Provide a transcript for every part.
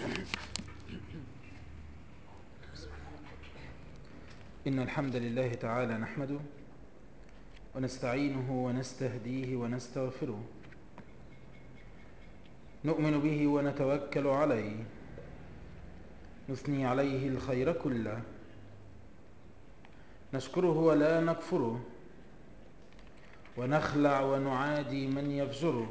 إن الحمد لله تعالى نحمده ونستعينه ونستهديه ونستغفره نؤمن به ونتوكل عليه نثني عليه الخير كله نشكره ولا نكفره ونخلع ونعادي من يفجره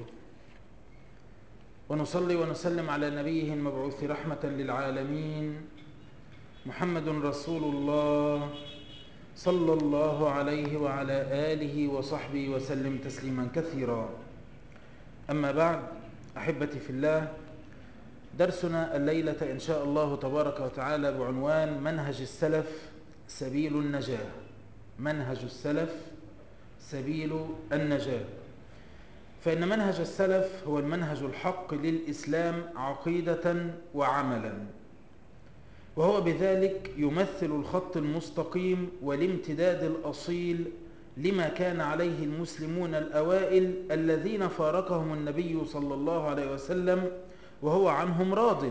ونصلي ونسلم على نبيه المبعوث رحمة للعالمين محمد رسول الله صلى الله عليه وعلى آله وصحبه وسلم تسليما كثيرا أما بعد أحبتي في الله درسنا الليلة إن شاء الله تبارك وتعالى بعنوان منهج السلف سبيل النجاة منهج السلف سبيل النجاة فإن منهج السلف هو المنهج الحق للإسلام عقيدة وعملا وهو بذلك يمثل الخط المستقيم والامتداد الأصيل لما كان عليه المسلمون الأوائل الذين فارقهم النبي صلى الله عليه وسلم وهو عنهم راض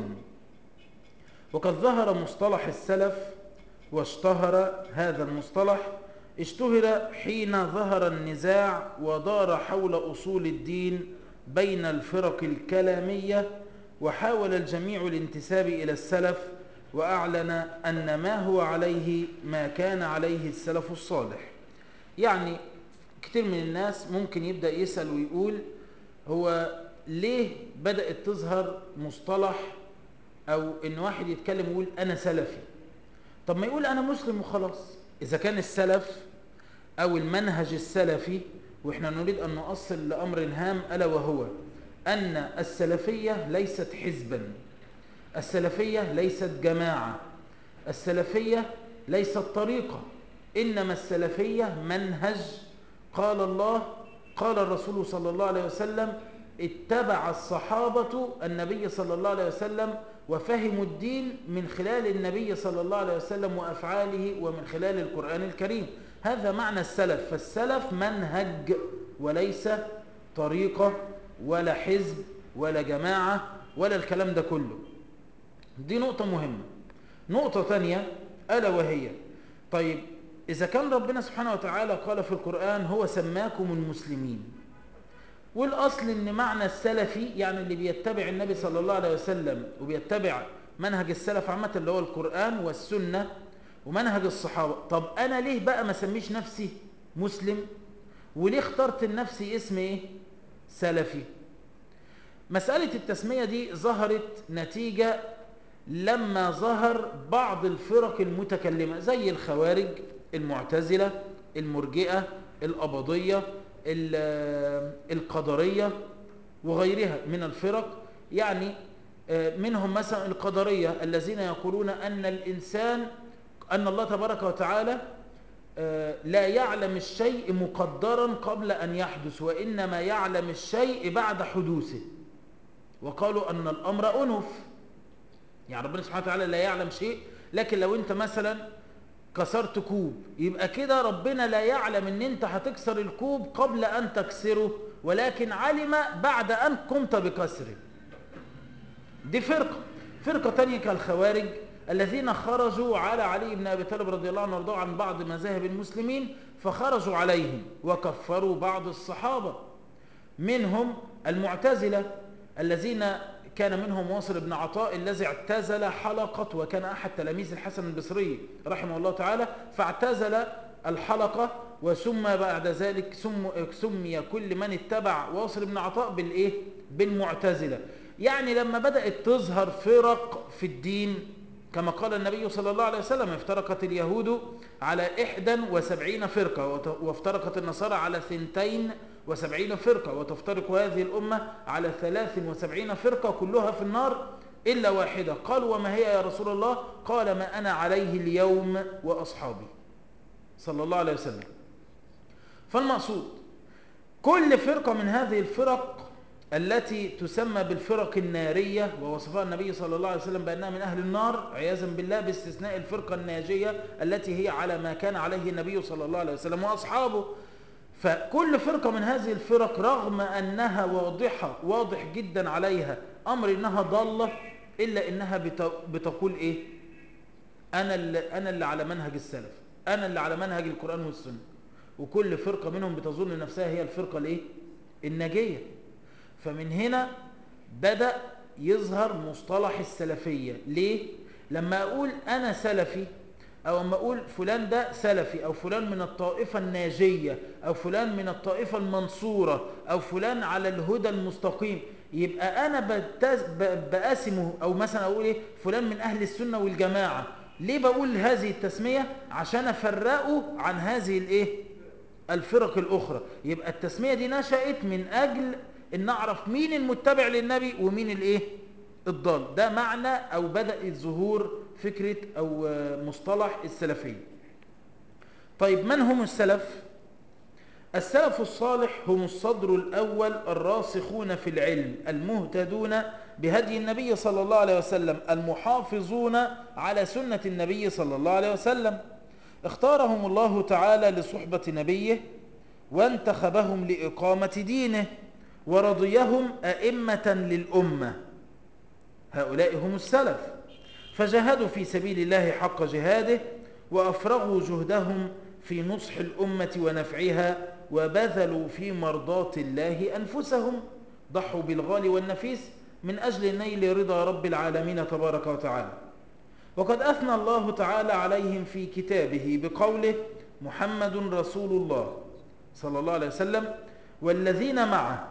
وقد ظهر مصطلح السلف واشتهر هذا المصطلح اشتهر حين ظهر النزاع ودار حول أصول الدين بين الفرق الكلامية وحاول الجميع الانتساب إلى السلف وأعلن أن ما هو عليه ما كان عليه السلف الصالح يعني كتير من الناس ممكن يبدأ يسأل ويقول هو ليه بدأت تظهر مصطلح أو إن واحد يتكلم ويقول أنا سلفي طب ما يقول أنا مسلم وخلاص إذا كان السلف أو المنهج السلفي وإحنا نريد أن نؤصل لأمر هام ألا وهو أن السلفية ليست حزبا السلفية ليست جماعة السلفية ليست طريقة إنما السلفية منهج قال الله قال الرسول صلى الله عليه وسلم اتبع الصحابة النبي صلى الله عليه وسلم وفهموا الدين من خلال النبي صلى الله عليه وسلم وأفعاله ومن خلال القرآن الكريم هذا معنى السلف فالسلف منهج وليس طريقة ولا حزب ولا جماعة ولا الكلام ده كله دي نقطة مهمة نقطة ثانية ألا وهي طيب إذا كان ربنا سبحانه وتعالى قال في القرآن هو سماكم المسلمين والأصل أن معنى السلفي يعني اللي بيتبع النبي صلى الله عليه وسلم وبيتبع منهج السلف عامة اللي هو القرآن والسنة ومنهج الصحابة طب أنا ليه بقى ما سميش نفسي مسلم وليه اخترت لنفسي اسم إيه سلفي مسألة التسمية دي ظهرت نتيجة لما ظهر بعض الفرق المتكلمة زي الخوارج المعتزلة المرجئة الأبضية القدرية وغيرها من الفرق يعني منهم مثلا القدرية الذين يقولون أن الإنسان أن الله تبارك وتعالى لا يعلم الشيء مقدرا قبل أن يحدث وإنما يعلم الشيء بعد حدوثه وقالوا أن الأمر أنف يعني ربنا سبحانه وتعالى لا يعلم شيء لكن لو انت مثلا كسرت كوب يبقى كده ربنا لا يعلم ان انت هتكسر الكوب قبل ان تكسره ولكن علم بعد ان قمت بكسره دي فرقة فرقة تانية كالخوارج الذين خرجوا على علي بن أبي طالب رضي الله عنه وارضاه عن بعض مذاهب المسلمين فخرجوا عليهم وكفروا بعض الصحابة منهم المعتزلة الذين كان منهم واصل بن عطاء الذي اعتزل حلقة وكان أحد تلاميذ الحسن البصري رحمه الله تعالى فاعتزل الحلقة وسمى بعد ذلك سم سمي كل من اتبع واصل بن عطاء بالإيه؟ بالمعتزلة يعني لما بدأت تظهر فرق في الدين كما قال النبي صلى الله عليه وسلم افترقت اليهود على إحدى وسبعين فرقة وافترقت النصارى على ثنتين وسبعين فرقة وتفترق هذه الأمة على ثلاث وسبعين فرقة كلها في النار إلا واحدة قال وما هي يا رسول الله قال ما أنا عليه اليوم وأصحابي صلى الله عليه وسلم فالمقصود كل فرقة من هذه الفرق التي تسمى بالفرق النارية ووصفها النبي صلى الله عليه وسلم بأنها من أهل النار عياذا بالله باستثناء الفرقة الناجية التي هي على ما كان عليه النبي صلى الله عليه وسلم وأصحابه فكل فرقة من هذه الفرق رغم أنها واضحة واضح جدا عليها أمر أنها ضالة إلا إنها بتقول إيه أنا اللي, أنا اللي على منهج السلف أنا اللي على منهج القرآن والسنة وكل فرقة منهم بتظن نفسها هي الفرقة الإيه الناجية فمن هنا بدأ يظهر مصطلح السلفية ليه لما أقول أنا سلفي أو أما أقول فلان ده سلفي أو فلان من الطائفة الناجية أو فلان من الطائفة المنصورة أو فلان على الهدى المستقيم يبقى أنا بقاسمه أو مثلا أقول إيه فلان من أهل السنة والجماعة ليه بقول هذه التسمية عشان أفرقه عن هذه الإيه الفرق الأخرى يبقى التسمية دي نشأت من أجل أن نعرف مين المتبع للنبي ومين الإيه الضال ده معنى أو بدأ الظهور فكرة أو مصطلح السلفية طيب من هم السلف؟ السلف الصالح هم الصدر الأول الراسخون في العلم المهتدون بهدي النبي صلى الله عليه وسلم المحافظون على سنة النبي صلى الله عليه وسلم اختارهم الله تعالى لصحبة نبيه وانتخبهم لإقامة دينه ورضيهم أئمة للأمة هؤلاء هم السلف فجاهدوا في سبيل الله حق جهاده وأفرغوا جهدهم في نصح الأمة ونفعها وبذلوا في مرضاة الله أنفسهم ضحوا بالغالي والنفيس من أجل نيل رضا رب العالمين تبارك وتعالى وقد أثنى الله تعالى عليهم في كتابه بقوله محمد رسول الله صلى الله عليه وسلم والذين معه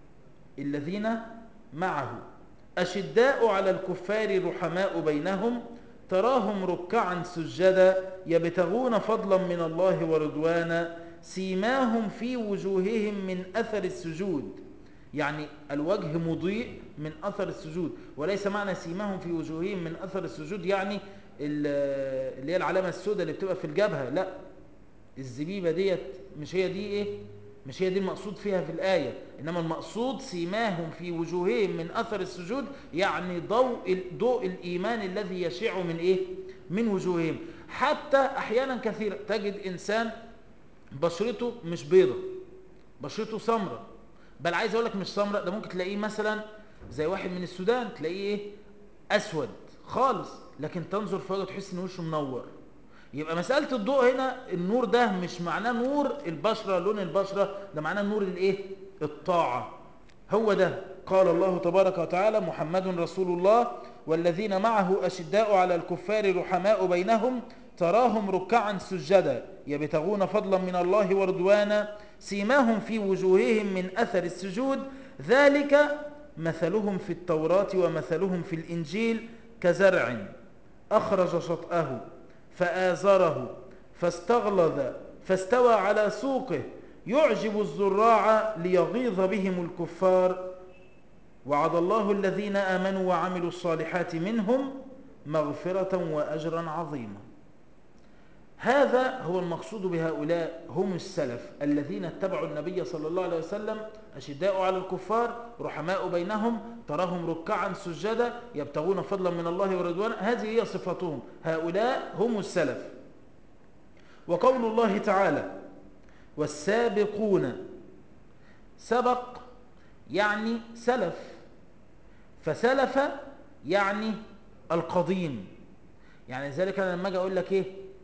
الذين معه أشداء على الكفار رحماء بينهم تراهم ركعا سجدا يبتغون فضلا من الله ورضوانا سيماهم في وجوههم من أثر السجود يعني الوجه مضيء من أثر السجود وليس معنى سيماهم في وجوههم من أثر السجود يعني اللي هي العلامة السوداء اللي بتبقى في الجبهة لا الزبيبة ديت مش هي دي ايه مش هي دي المقصود فيها في الآية إنما المقصود سيماهم في وجوههم من أثر السجود يعني ضوء ضوء الإيمان الذي يشع من إيه من وجوههم حتى أحيانا كثيرا تجد إنسان بشرته مش بيضة بشرته سمراء بل عايز أقول لك مش سمراء ده ممكن تلاقيه مثلا زي واحد من السودان تلاقيه إيه أسود خالص لكن تنظر في وجهه تحس إن وشه منور يبقى مسألة الضوء هنا النور ده مش معناه نور البشرة لون البشرة ده معناه نور الايه الطاعة هو ده قال الله تبارك وتعالى محمد رسول الله والذين معه أشداء على الكفار رحماء بينهم تراهم ركعا سجدا يبتغون فضلا من الله ورضوانا سيماهم في وجوههم من أثر السجود ذلك مثلهم في التوراة ومثلهم في الإنجيل كزرع أخرج شطأه فآزره فاستغلظ فاستوى على سوقه يعجب الزراع ليغيظ بهم الكفار وعد الله الذين آمنوا وعملوا الصالحات منهم مغفرة وأجرا عظيما هذا هو المقصود بهؤلاء هم السلف الذين اتبعوا النبي صلى الله عليه وسلم أشداء على الكفار رحماء بينهم تراهم ركعا سجدا يبتغون فضلا من الله ورضوانا هذه هي صفاتهم هؤلاء هم السلف وقول الله تعالى والسابقون سبق يعني سلف فسلف يعني القديم يعني ذلك أنا لما أجي أقول لك إيه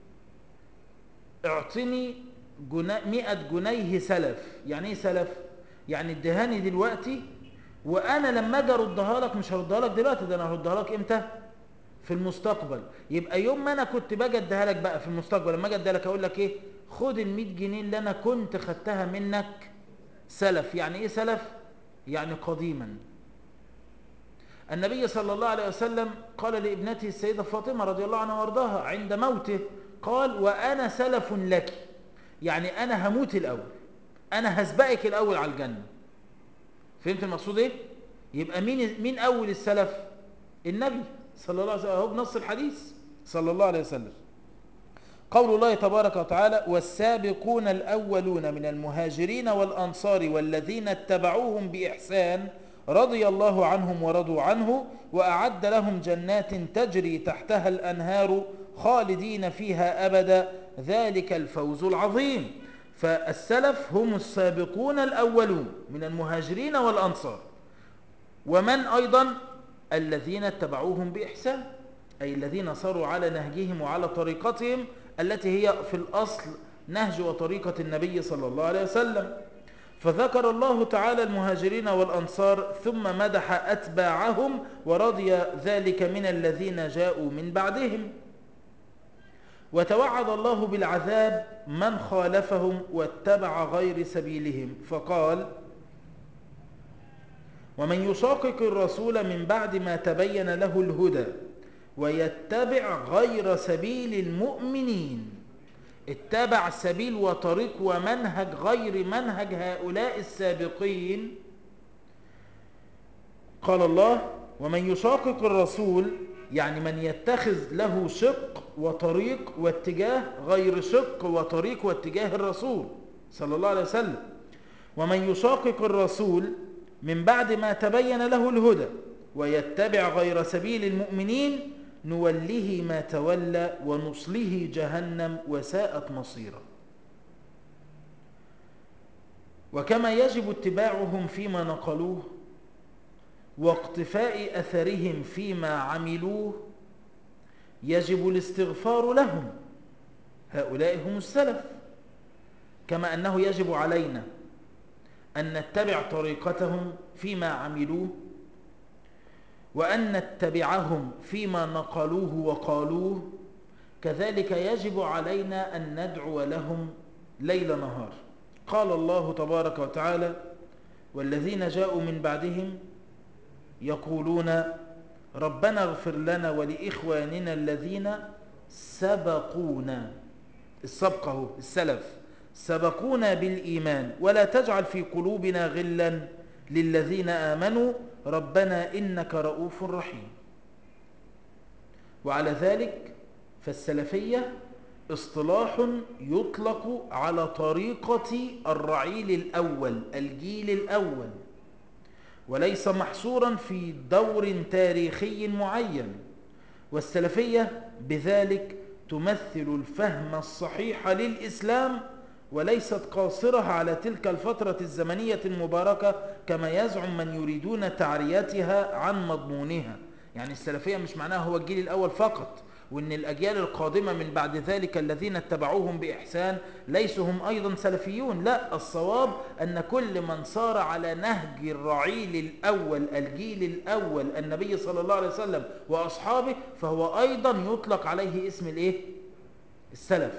اعطني جنا... مئة جنيه سلف يعني ايه سلف يعني ادهاني دلوقتي وانا لما اجي اردها لك مش هردها لك دلوقتي ده انا هردها لك امتى في المستقبل يبقى يوم ما انا كنت باجي اديها لك بقى في المستقبل لما اجي اديها لك اقول لك ايه خد ال 100 جنيه اللي انا كنت خدتها منك سلف يعني ايه سلف يعني قديما النبي صلى الله عليه وسلم قال لابنته السيدة فاطمة رضي الله عنها وارضاها عند موته قال وأنا سلف لك يعني أنا هموت الأول أنا هسبقك الأول على الجنة فهمت المقصود إيه؟ يبقى مين, مين أول السلف النبي صلى الله عليه وسلم هو بنص الحديث صلى الله عليه وسلم قول الله تبارك وتعالى والسابقون الأولون من المهاجرين والأنصار والذين اتبعوهم بإحسان رضي الله عنهم ورضوا عنه وأعد لهم جنات تجري تحتها الأنهار خالدين فيها أبدا ذلك الفوز العظيم فالسلف هم السابقون الأولون من المهاجرين والأنصار ومن أيضا الذين اتبعوهم بإحسان أي الذين صاروا على نهجهم وعلى طريقتهم التي هي في الأصل نهج وطريقة النبي صلى الله عليه وسلم فذكر الله تعالى المهاجرين والأنصار ثم مدح أتباعهم ورضي ذلك من الذين جاءوا من بعدهم وتوعد الله بالعذاب من خالفهم واتبع غير سبيلهم فقال ومن يشاقق الرسول من بعد ما تبين له الهدى ويتبع غير سبيل المؤمنين اتبع سبيل وطريق ومنهج غير منهج هؤلاء السابقين قال الله ومن يشاقق الرسول يعني من يتخذ له شق وطريق واتجاه غير شق وطريق واتجاه الرسول صلى الله عليه وسلم ومن يشاقق الرسول من بعد ما تبين له الهدى ويتبع غير سبيل المؤمنين نوله ما تولى ونصله جهنم وساءت مصيرا وكما يجب اتباعهم فيما نقلوه واقتفاء أثرهم فيما عملوه يجب الاستغفار لهم هؤلاء هم السلف كما أنه يجب علينا أن نتبع طريقتهم فيما عملوه وأن نتبعهم فيما نقلوه وقالوه كذلك يجب علينا أن ندعو لهم ليل نهار قال الله تبارك وتعالى والذين جاءوا من بعدهم يقولون ربنا اغفر لنا ولإخواننا الذين سبقونا السبقه السلف سبقونا بالإيمان ولا تجعل في قلوبنا غلا للذين آمنوا ربنا إنك رؤوف رحيم وعلى ذلك فالسلفية اصطلاح يطلق على طريقة الرعيل الأول الجيل الأول وليس محصورا في دور تاريخي معين والسلفية بذلك تمثل الفهم الصحيح للإسلام وليست قاصرة على تلك الفترة الزمنية المباركة كما يزعم من يريدون تعريتها عن مضمونها يعني السلفية مش معناها هو الجيل الأول فقط وأن الأجيال القادمة من بعد ذلك الذين اتبعوهم بإحسان ليسوا هم أيضا سلفيون لا الصواب أن كل من صار على نهج الرعيل الأول الجيل الأول النبي صلى الله عليه وسلم وأصحابه فهو أيضا يطلق عليه اسم الإيه؟ السلف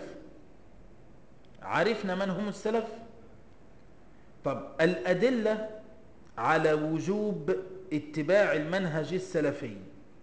عرفنا من هم السلف طب الأدلة على وجوب اتباع المنهج السلفي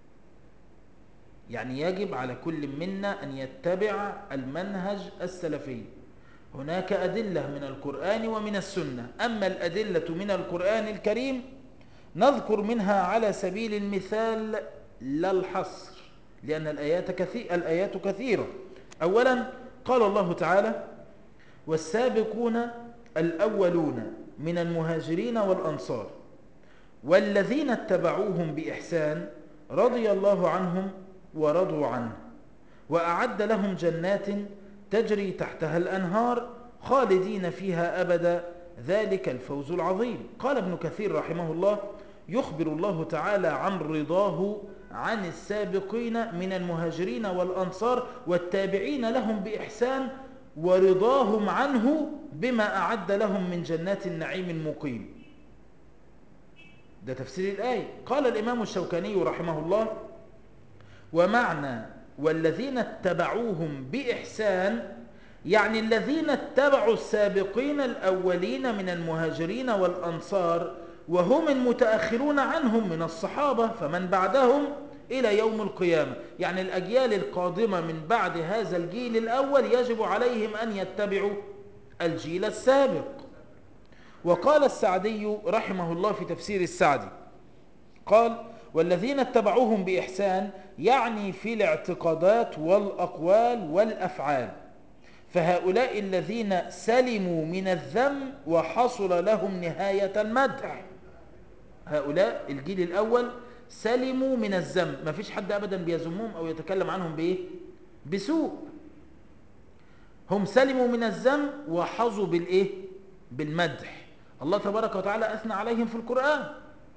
يعني يجب على كل منا أن يتبع المنهج السلفي هناك أدلة من القرآن ومن السنة أما الأدلة من القرآن الكريم نذكر منها على سبيل المثال لا الحصر لأن الآيات, كثير الآيات كثيرة أولا قال الله تعالى والسابقون الأولون من المهاجرين والأنصار والذين اتبعوهم بإحسان رضي الله عنهم ورضوا عنه وأعد لهم جنات تجري تحتها الأنهار خالدين فيها أبدا ذلك الفوز العظيم قال ابن كثير رحمه الله يخبر الله تعالى عن رضاه عن السابقين من المهاجرين والأنصار والتابعين لهم بإحسان ورضاهم عنه بما أعد لهم من جنات النعيم المقيم ده تفسير الآية قال الإمام الشوكاني رحمه الله ومعنى والذين اتبعوهم بإحسان يعني الذين اتبعوا السابقين الأولين من المهاجرين والأنصار وهم المتأخرون عنهم من الصحابة فمن بعدهم إلى يوم القيامة يعني الأجيال القادمة من بعد هذا الجيل الأول يجب عليهم أن يتبعوا الجيل السابق وقال السعدي رحمه الله في تفسير السعدي قال والذين اتبعوهم بإحسان يعني في الاعتقادات والأقوال والأفعال فهؤلاء الذين سلموا من الذم وحصل لهم نهاية المدح هؤلاء الجيل الأول سلموا من الذم ما فيش حد أبدا بيذمهم أو يتكلم عنهم بإيه بسوء هم سلموا من الذم وحظوا بالإيه بالمدح الله تبارك وتعالى أثنى عليهم في القرآن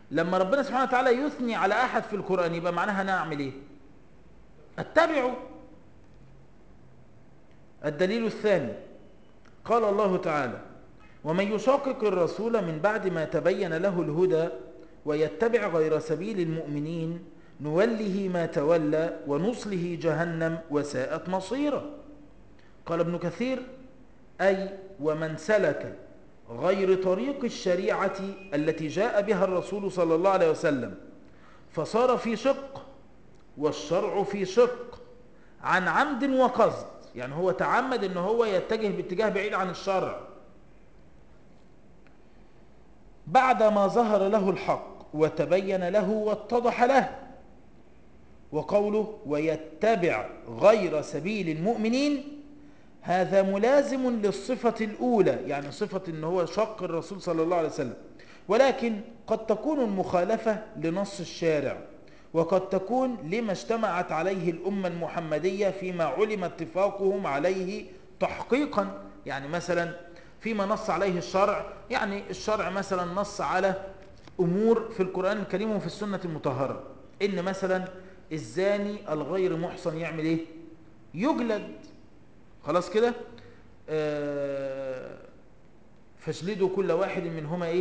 لما ربنا سبحانه وتعالى يثني على أحد في القرآن يبقى معناها أنا أعمل إيه اتبعه الدليل الثاني قال الله تعالى ومن يشاقق الرسول من بعد ما تبين له الهدى ويتبع غير سبيل المؤمنين نوله ما تولى ونصله جهنم وساءت مصيرا قال ابن كثير أي ومن سلك غير طريق الشريعة التي جاء بها الرسول صلى الله عليه وسلم فصار في شق والشرع في شق عن عمد وقصد يعني هو تعمد ان هو يتجه باتجاه بعيد عن الشرع بعدما ظهر له الحق وتبين له واتضح له وقوله ويتبع غير سبيل المؤمنين هذا ملازم للصفة الأولى يعني صفة ان هو شق الرسول صلى الله عليه وسلم ولكن قد تكون المخالفة لنص الشارع وقد تكون لما اجتمعت عليه الأمة المحمدية فيما علم اتفاقهم عليه تحقيقا يعني مثلا فيما نص عليه الشرع يعني الشرع مثلا نص على أمور في القرآن الكريم وفي السنة المطهرة إن مثلا الزاني الغير محصن يعمل إيه يجلد خلاص كده آه فاجلدوا كل واحد منهما إيه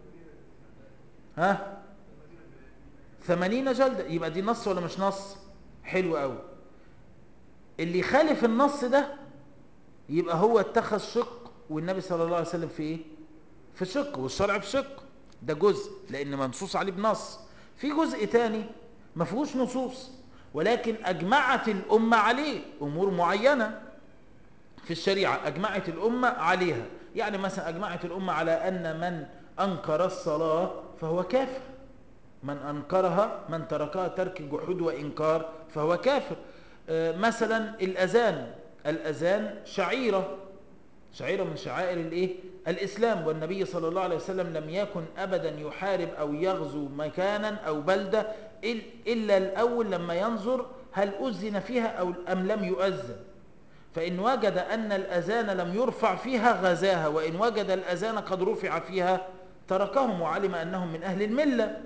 ها ثمانين جلدة يبقى دي نص ولا مش نص حلو قوي اللي يخالف النص ده يبقى هو اتخذ شق والنبي صلى الله عليه وسلم في ايه في شق والشرع في شق ده جزء لان منصوص عليه بنص في جزء تاني ما فيهوش نصوص ولكن اجمعت الامه عليه امور معينه في الشريعه اجمعت الامه عليها يعني مثلا اجمعت الامه على ان من انكر الصلاه فهو كافر من أنكرها من تركها ترك جحود وإنكار فهو كافر مثلا الأذان الأذان شعيرة شعيرة من شعائر الإيه؟ الإسلام والنبي صلى الله عليه وسلم لم يكن أبدا يحارب أو يغزو مكانا أو بلدة إلا الأول لما ينظر هل أذن فيها أو أم لم يؤذن فإن وجد أن الأذان لم يرفع فيها غزاها وإن وجد الأذان قد رفع فيها تركهم وعلم أنهم من أهل الملة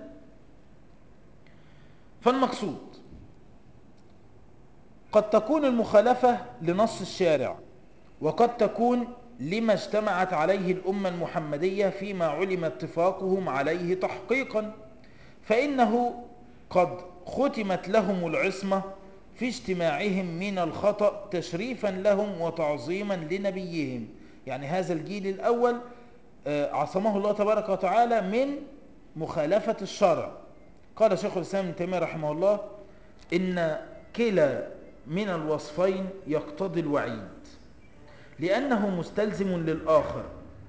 فالمقصود قد تكون المخالفة لنص الشارع وقد تكون لما اجتمعت عليه الأمة المحمدية فيما علم اتفاقهم عليه تحقيقا فإنه قد ختمت لهم العصمة في اجتماعهم من الخطأ تشريفا لهم وتعظيما لنبيهم يعني هذا الجيل الأول عصمه الله تبارك وتعالى من مخالفة الشرع قال شيخ الإسلام ابن تيمية رحمه الله إن كلا من الوصفين يقتضي الوعيد لأنه مستلزم للآخر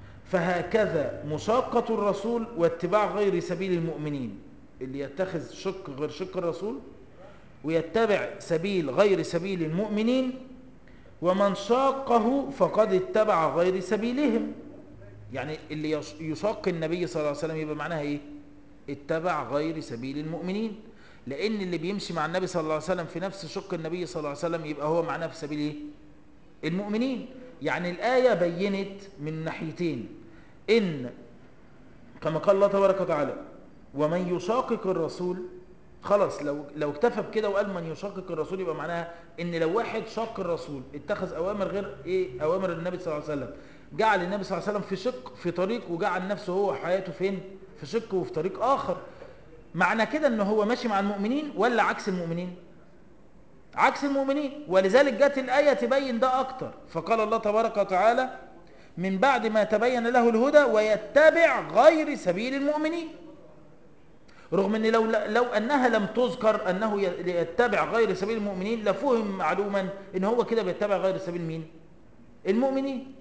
فهكذا مشاقة الرسول واتباع غير سبيل المؤمنين اللي يتخذ شق غير شق الرسول ويتبع سبيل غير سبيل المؤمنين ومن شاقه فقد اتبع غير سبيلهم يعني اللي يشاق النبي صلى الله عليه وسلم يبقى معناها ايه اتبع غير سبيل المؤمنين لان اللي بيمشي مع النبي صلى الله عليه وسلم في نفس شق النبي صلى الله عليه وسلم يبقى هو معناه في سبيل ايه المؤمنين يعني الآية بينت من ناحيتين إن كما قال الله تبارك وتعالى ومن يشاقق الرسول خلاص لو لو اكتفى بكده وقال من يشاقق الرسول يبقى معناها ان لو واحد شاق الرسول اتخذ اوامر غير ايه اوامر النبي صلى الله عليه وسلم جعل النبي صلى الله عليه وسلم في شق في طريق وجعل نفسه هو حياته فين في شق وفي طريق اخر معنى كده ان هو ماشي مع المؤمنين ولا عكس المؤمنين عكس المؤمنين ولذلك جت الآية تبين ده أكتر فقال الله تبارك وتعالى من بعد ما تبين له الهدى ويتبع غير سبيل المؤمنين رغم ان لو, لو انها لم تذكر انه يتبع غير سبيل المؤمنين لفهم معلوما ان هو كده بيتبع غير سبيل مين المؤمنين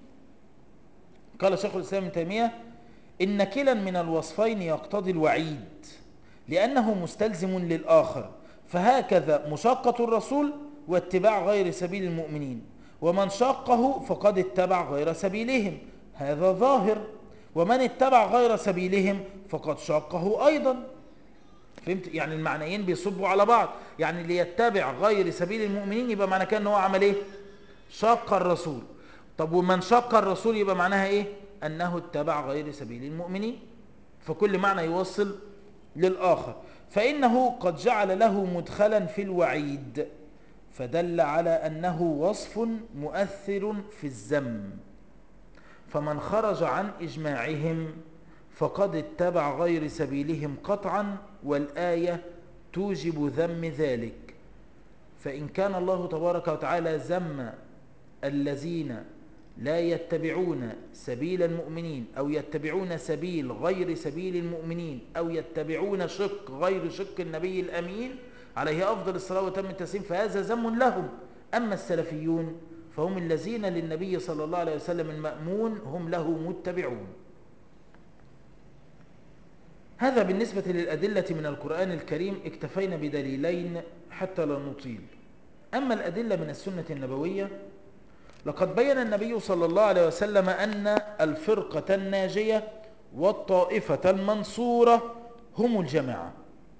قال شيخ الاسلام ابن تيميه ان كلا من الوصفين يقتضي الوعيد لانه مستلزم للاخر فهكذا مشاقة الرسول واتباع غير سبيل المؤمنين ومن شاقه فقد اتبع غير سبيلهم هذا ظاهر ومن اتبع غير سبيلهم فقد شاقه أيضا فهمت يعني المعنيين بيصبوا على بعض يعني اللي يتبع غير سبيل المؤمنين يبقى معنى كان هو عمل ايه شاق الرسول طب ومن شاق الرسول يبقى معناها ايه انه اتبع غير سبيل المؤمنين فكل معنى يوصل للآخر فإنه قد جعل له مدخلا في الوعيد فدل على أنه وصف مؤثر في الذم فمن خرج عن إجماعهم فقد اتبع غير سبيلهم قطعا والآية توجب ذم ذلك فإن كان الله تبارك وتعالى ذم الذين لا يتبعون سبيل المؤمنين أو يتبعون سبيل غير سبيل المؤمنين أو يتبعون شق غير شق النبي الأمين عليه أفضل الصلاة وتم التسليم فهذا ذم لهم أما السلفيون فهم الذين للنبي صلى الله عليه وسلم المأمون هم له متبعون هذا بالنسبة للأدلة من القرآن الكريم اكتفينا بدليلين حتى لا نطيل أما الأدلة من السنة النبوية لقد بين النبي صلى الله عليه وسلم أن الفرقة الناجية والطائفة المنصورة هم الجماعة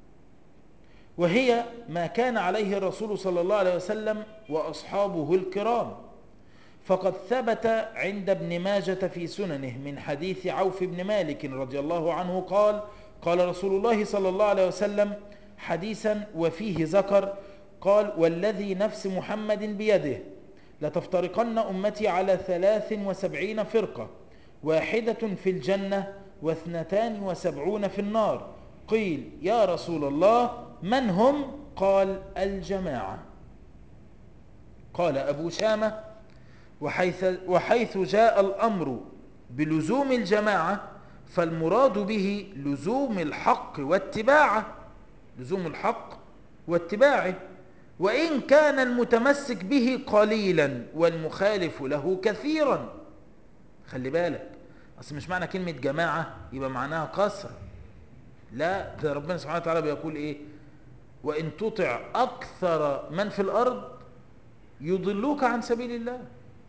وهي ما كان عليه الرسول صلى الله عليه وسلم وأصحابه الكرام فقد ثبت عند ابن ماجة في سننه من حديث عوف بن مالك رضي الله عنه قال قال رسول الله صلى الله عليه وسلم حديثا وفيه ذكر قال والذي نفس محمد بيده لتفترقن أمتي على ثلاث وسبعين فرقة واحدة في الجنة واثنتان وسبعون في النار قيل يا رسول الله من هم قال الجماعة قال أبو شامة وحيث, وحيث جاء الأمر بلزوم الجماعة فالمراد به لزوم الحق واتباعه لزوم الحق واتباعه وإن كان المتمسك به قليلا والمخالف له كثيرا خلي بالك أصل مش معنى كلمة جماعة يبقى معناها قصر لا ده ربنا سبحانه وتعالى بيقول إيه وإن تطع أكثر من في الأرض يضلوك عن سبيل الله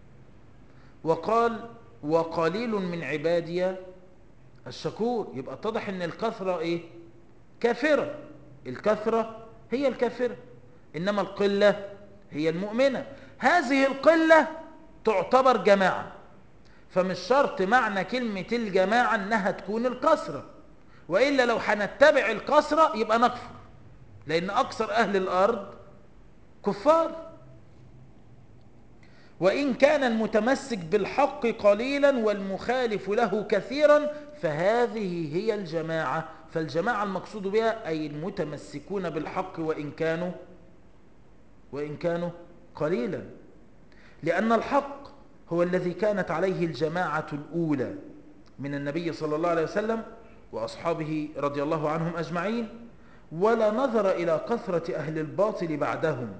وقال وقليل من عبادي الشكور يبقى اتضح ان الكثرة ايه كافرة الكثرة هي الكافرة انما القلة هي المؤمنة هذه القلة تعتبر جماعة فمش شرط معنى كلمة الجماعة انها تكون الكثرة وإلا لو هنتبع الكثرة يبقى نكفر لأن أكثر أهل الأرض كفار وإن كان المتمسك بالحق قليلا والمخالف له كثيرا فهذه هي الجماعة فالجماعة المقصود بها أي المتمسكون بالحق وإن كانوا وإن كانوا قليلا لأن الحق هو الذي كانت عليه الجماعة الأولى من النبي صلى الله عليه وسلم وأصحابه رضي الله عنهم أجمعين ولا نظر إلى كثرة أهل الباطل بعدهم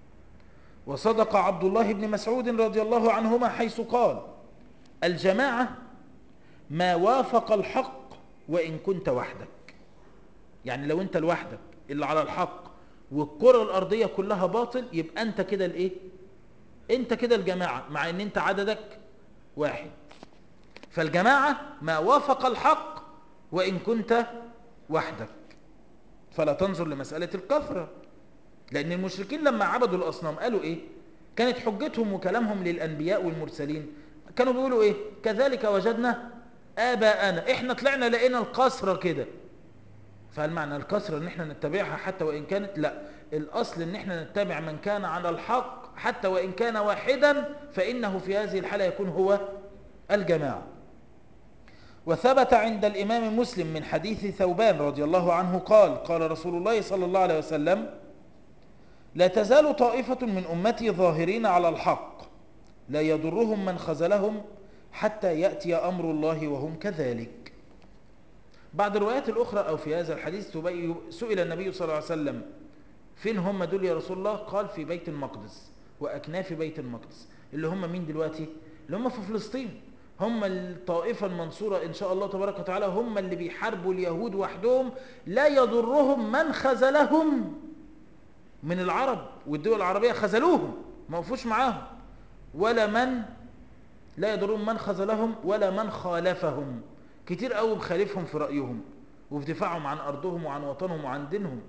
وصدق عبد الله بن مسعود رضي الله عنهما حيث قال الجماعة ما وافق الحق وإن كنت وحدك يعني لو أنت لوحدك اللي على الحق والكرة الأرضية كلها باطل يبقى أنت كده الإيه أنت كده الجماعة مع أن أنت عددك واحد فالجماعة ما وافق الحق وإن كنت وحدك فلا تنظر لمسألة الكثرة لأن المشركين لما عبدوا الأصنام قالوا إيه كانت حجتهم وكلامهم للأنبياء والمرسلين كانوا بيقولوا إيه كذلك وجدنا آباءنا إحنا طلعنا لقينا القصرة كده فهل معنى الكسرة ان احنا نتبعها حتى وان كانت لا الاصل ان احنا نتبع من كان على الحق حتى وان كان واحدا فانه في هذه الحالة يكون هو الجماعة وثبت عند الامام مسلم من حديث ثوبان رضي الله عنه قال قال رسول الله صلى الله عليه وسلم لا تزال طائفة من أمتي ظاهرين على الحق لا يضرهم من خزلهم حتى يأتي أمر الله وهم كذلك بعد الروايات الأخرى أو في هذا الحديث سئل النبي صلى الله عليه وسلم فين هم دول يا رسول الله قال في بيت المقدس وأكناف بيت المقدس اللي هم مين دلوقتي اللي هم في فلسطين هم الطائفة المنصورة إن شاء الله تبارك وتعالى هم اللي بيحاربوا اليهود وحدهم لا يضرهم من خذلهم من العرب والدول العربية خذلوهم ما وقفوش معاهم ولا من لا يضرهم من خذلهم ولا من خالفهم كتير قوي بخالفهم في رأيهم وفي دفاعهم عن أرضهم وعن وطنهم وعن دينهم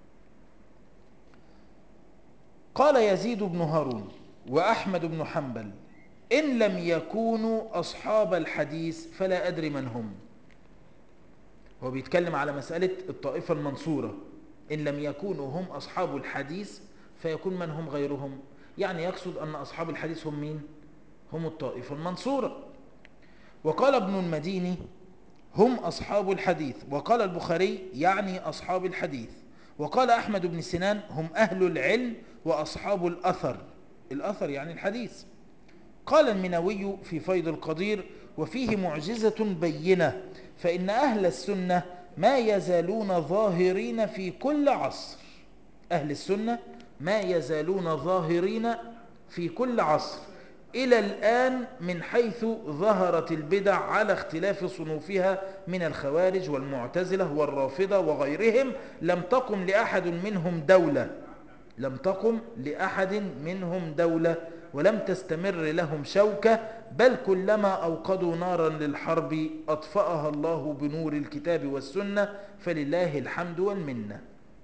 قال يزيد بن هارون وأحمد بن حنبل إن لم يكونوا أصحاب الحديث فلا أدري من هم هو بيتكلم على مسألة الطائفة المنصورة إن لم يكونوا هم أصحاب الحديث فيكون من هم غيرهم يعني يقصد أن أصحاب الحديث هم مين هم الطائفة المنصورة وقال ابن المديني هم أصحاب الحديث وقال البخاري يعني أصحاب الحديث وقال أحمد بن سنان هم أهل العلم وأصحاب الأثر الأثر يعني الحديث قال المنوي في فيض القدير وفيه معجزة بينة فإن أهل السنة ما يزالون ظاهرين في كل عصر أهل السنة ما يزالون ظاهرين في كل عصر إلى الآن من حيث ظهرت البدع على اختلاف صنوفها من الخوارج والمعتزلة والرافضة وغيرهم لم تقم لأحد منهم دولة لم تقم لأحد منهم دولة ولم تستمر لهم شوكة بل كلما أوقدوا نارا للحرب أطفأها الله بنور الكتاب والسنة فلله الحمد والمنة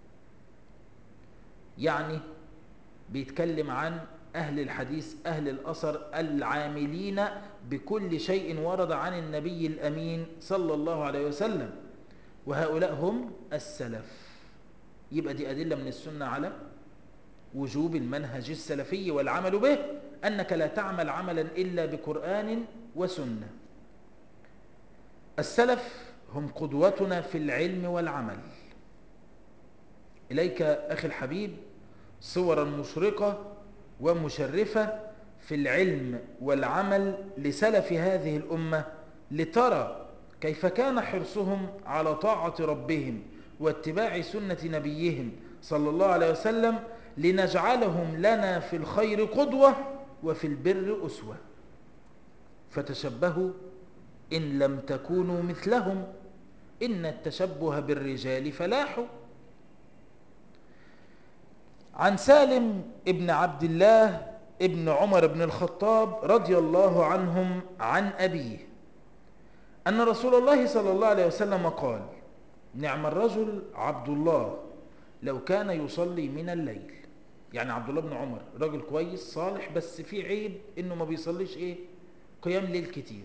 يعني بيتكلم عن أهل الحديث أهل الأثر العاملين بكل شيء ورد عن النبي الأمين صلى الله عليه وسلم وهؤلاء هم السلف يبقى دي أدلة من السنة على وجوب المنهج السلفي والعمل به أنك لا تعمل عملا إلا بقرآن وسنة السلف هم قدوتنا في العلم والعمل إليك أخي الحبيب صورا مشرقة ومشرفة في العلم والعمل لسلف هذه الأمة لترى كيف كان حرصهم على طاعة ربهم واتباع سنة نبيهم صلى الله عليه وسلم لنجعلهم لنا في الخير قدوة وفي البر أسوة فتشبهوا إن لم تكونوا مثلهم إن التشبه بالرجال فلاح عن سالم ابن عبد الله ابن عمر بن الخطاب رضي الله عنهم عن أبيه أن رسول الله صلى الله عليه وسلم قال نعم الرجل عبد الله لو كان يصلي من الليل يعني عبد الله بن عمر راجل كويس صالح بس في عيب انه ما بيصليش ايه قيام ليل كتير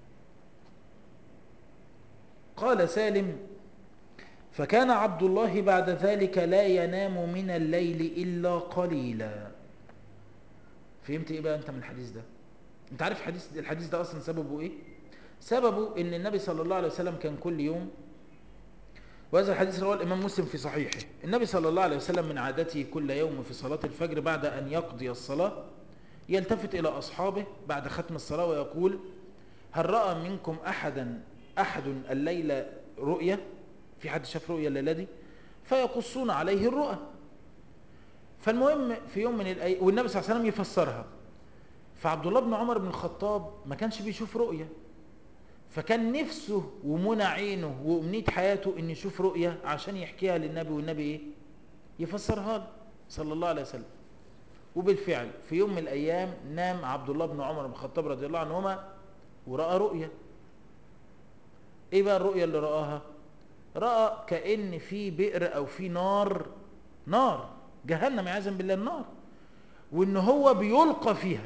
قال سالم فكان عبد الله بعد ذلك لا ينام من الليل إلا قليلا فهمت ايه بقى انت من الحديث ده انت عارف حديث الحديث ده اصلا سببه ايه سببه ان النبي صلى الله عليه وسلم كان كل يوم وهذا الحديث رواه الإمام مسلم في صحيحه النبي صلى الله عليه وسلم من عادته كل يوم في صلاة الفجر بعد أن يقضي الصلاة يلتفت إلى أصحابه بعد ختم الصلاة ويقول هل رأى منكم أحدا أحد الليلة رؤية في حد شاف رؤية الليلة دي فيقصون عليه الرؤى فالمهم في يوم من الأيام والنبي صلى الله عليه وسلم يفسرها فعبد الله بن عمر بن الخطاب ما كانش بيشوف رؤية فكان نفسه ومنى عينه وأمنية حياته ان يشوف رؤية عشان يحكيها للنبي والنبي ايه يفسرها له صلى الله عليه وسلم وبالفعل في يوم من الأيام نام عبد الله بن عمر بن الخطاب رضي الله عنهما ورأى رؤية ايه بقى الرؤية اللي رآها رأى كأن في بئر أو في نار نار جهنم عياذا بالله النار وان هو بيلقى فيها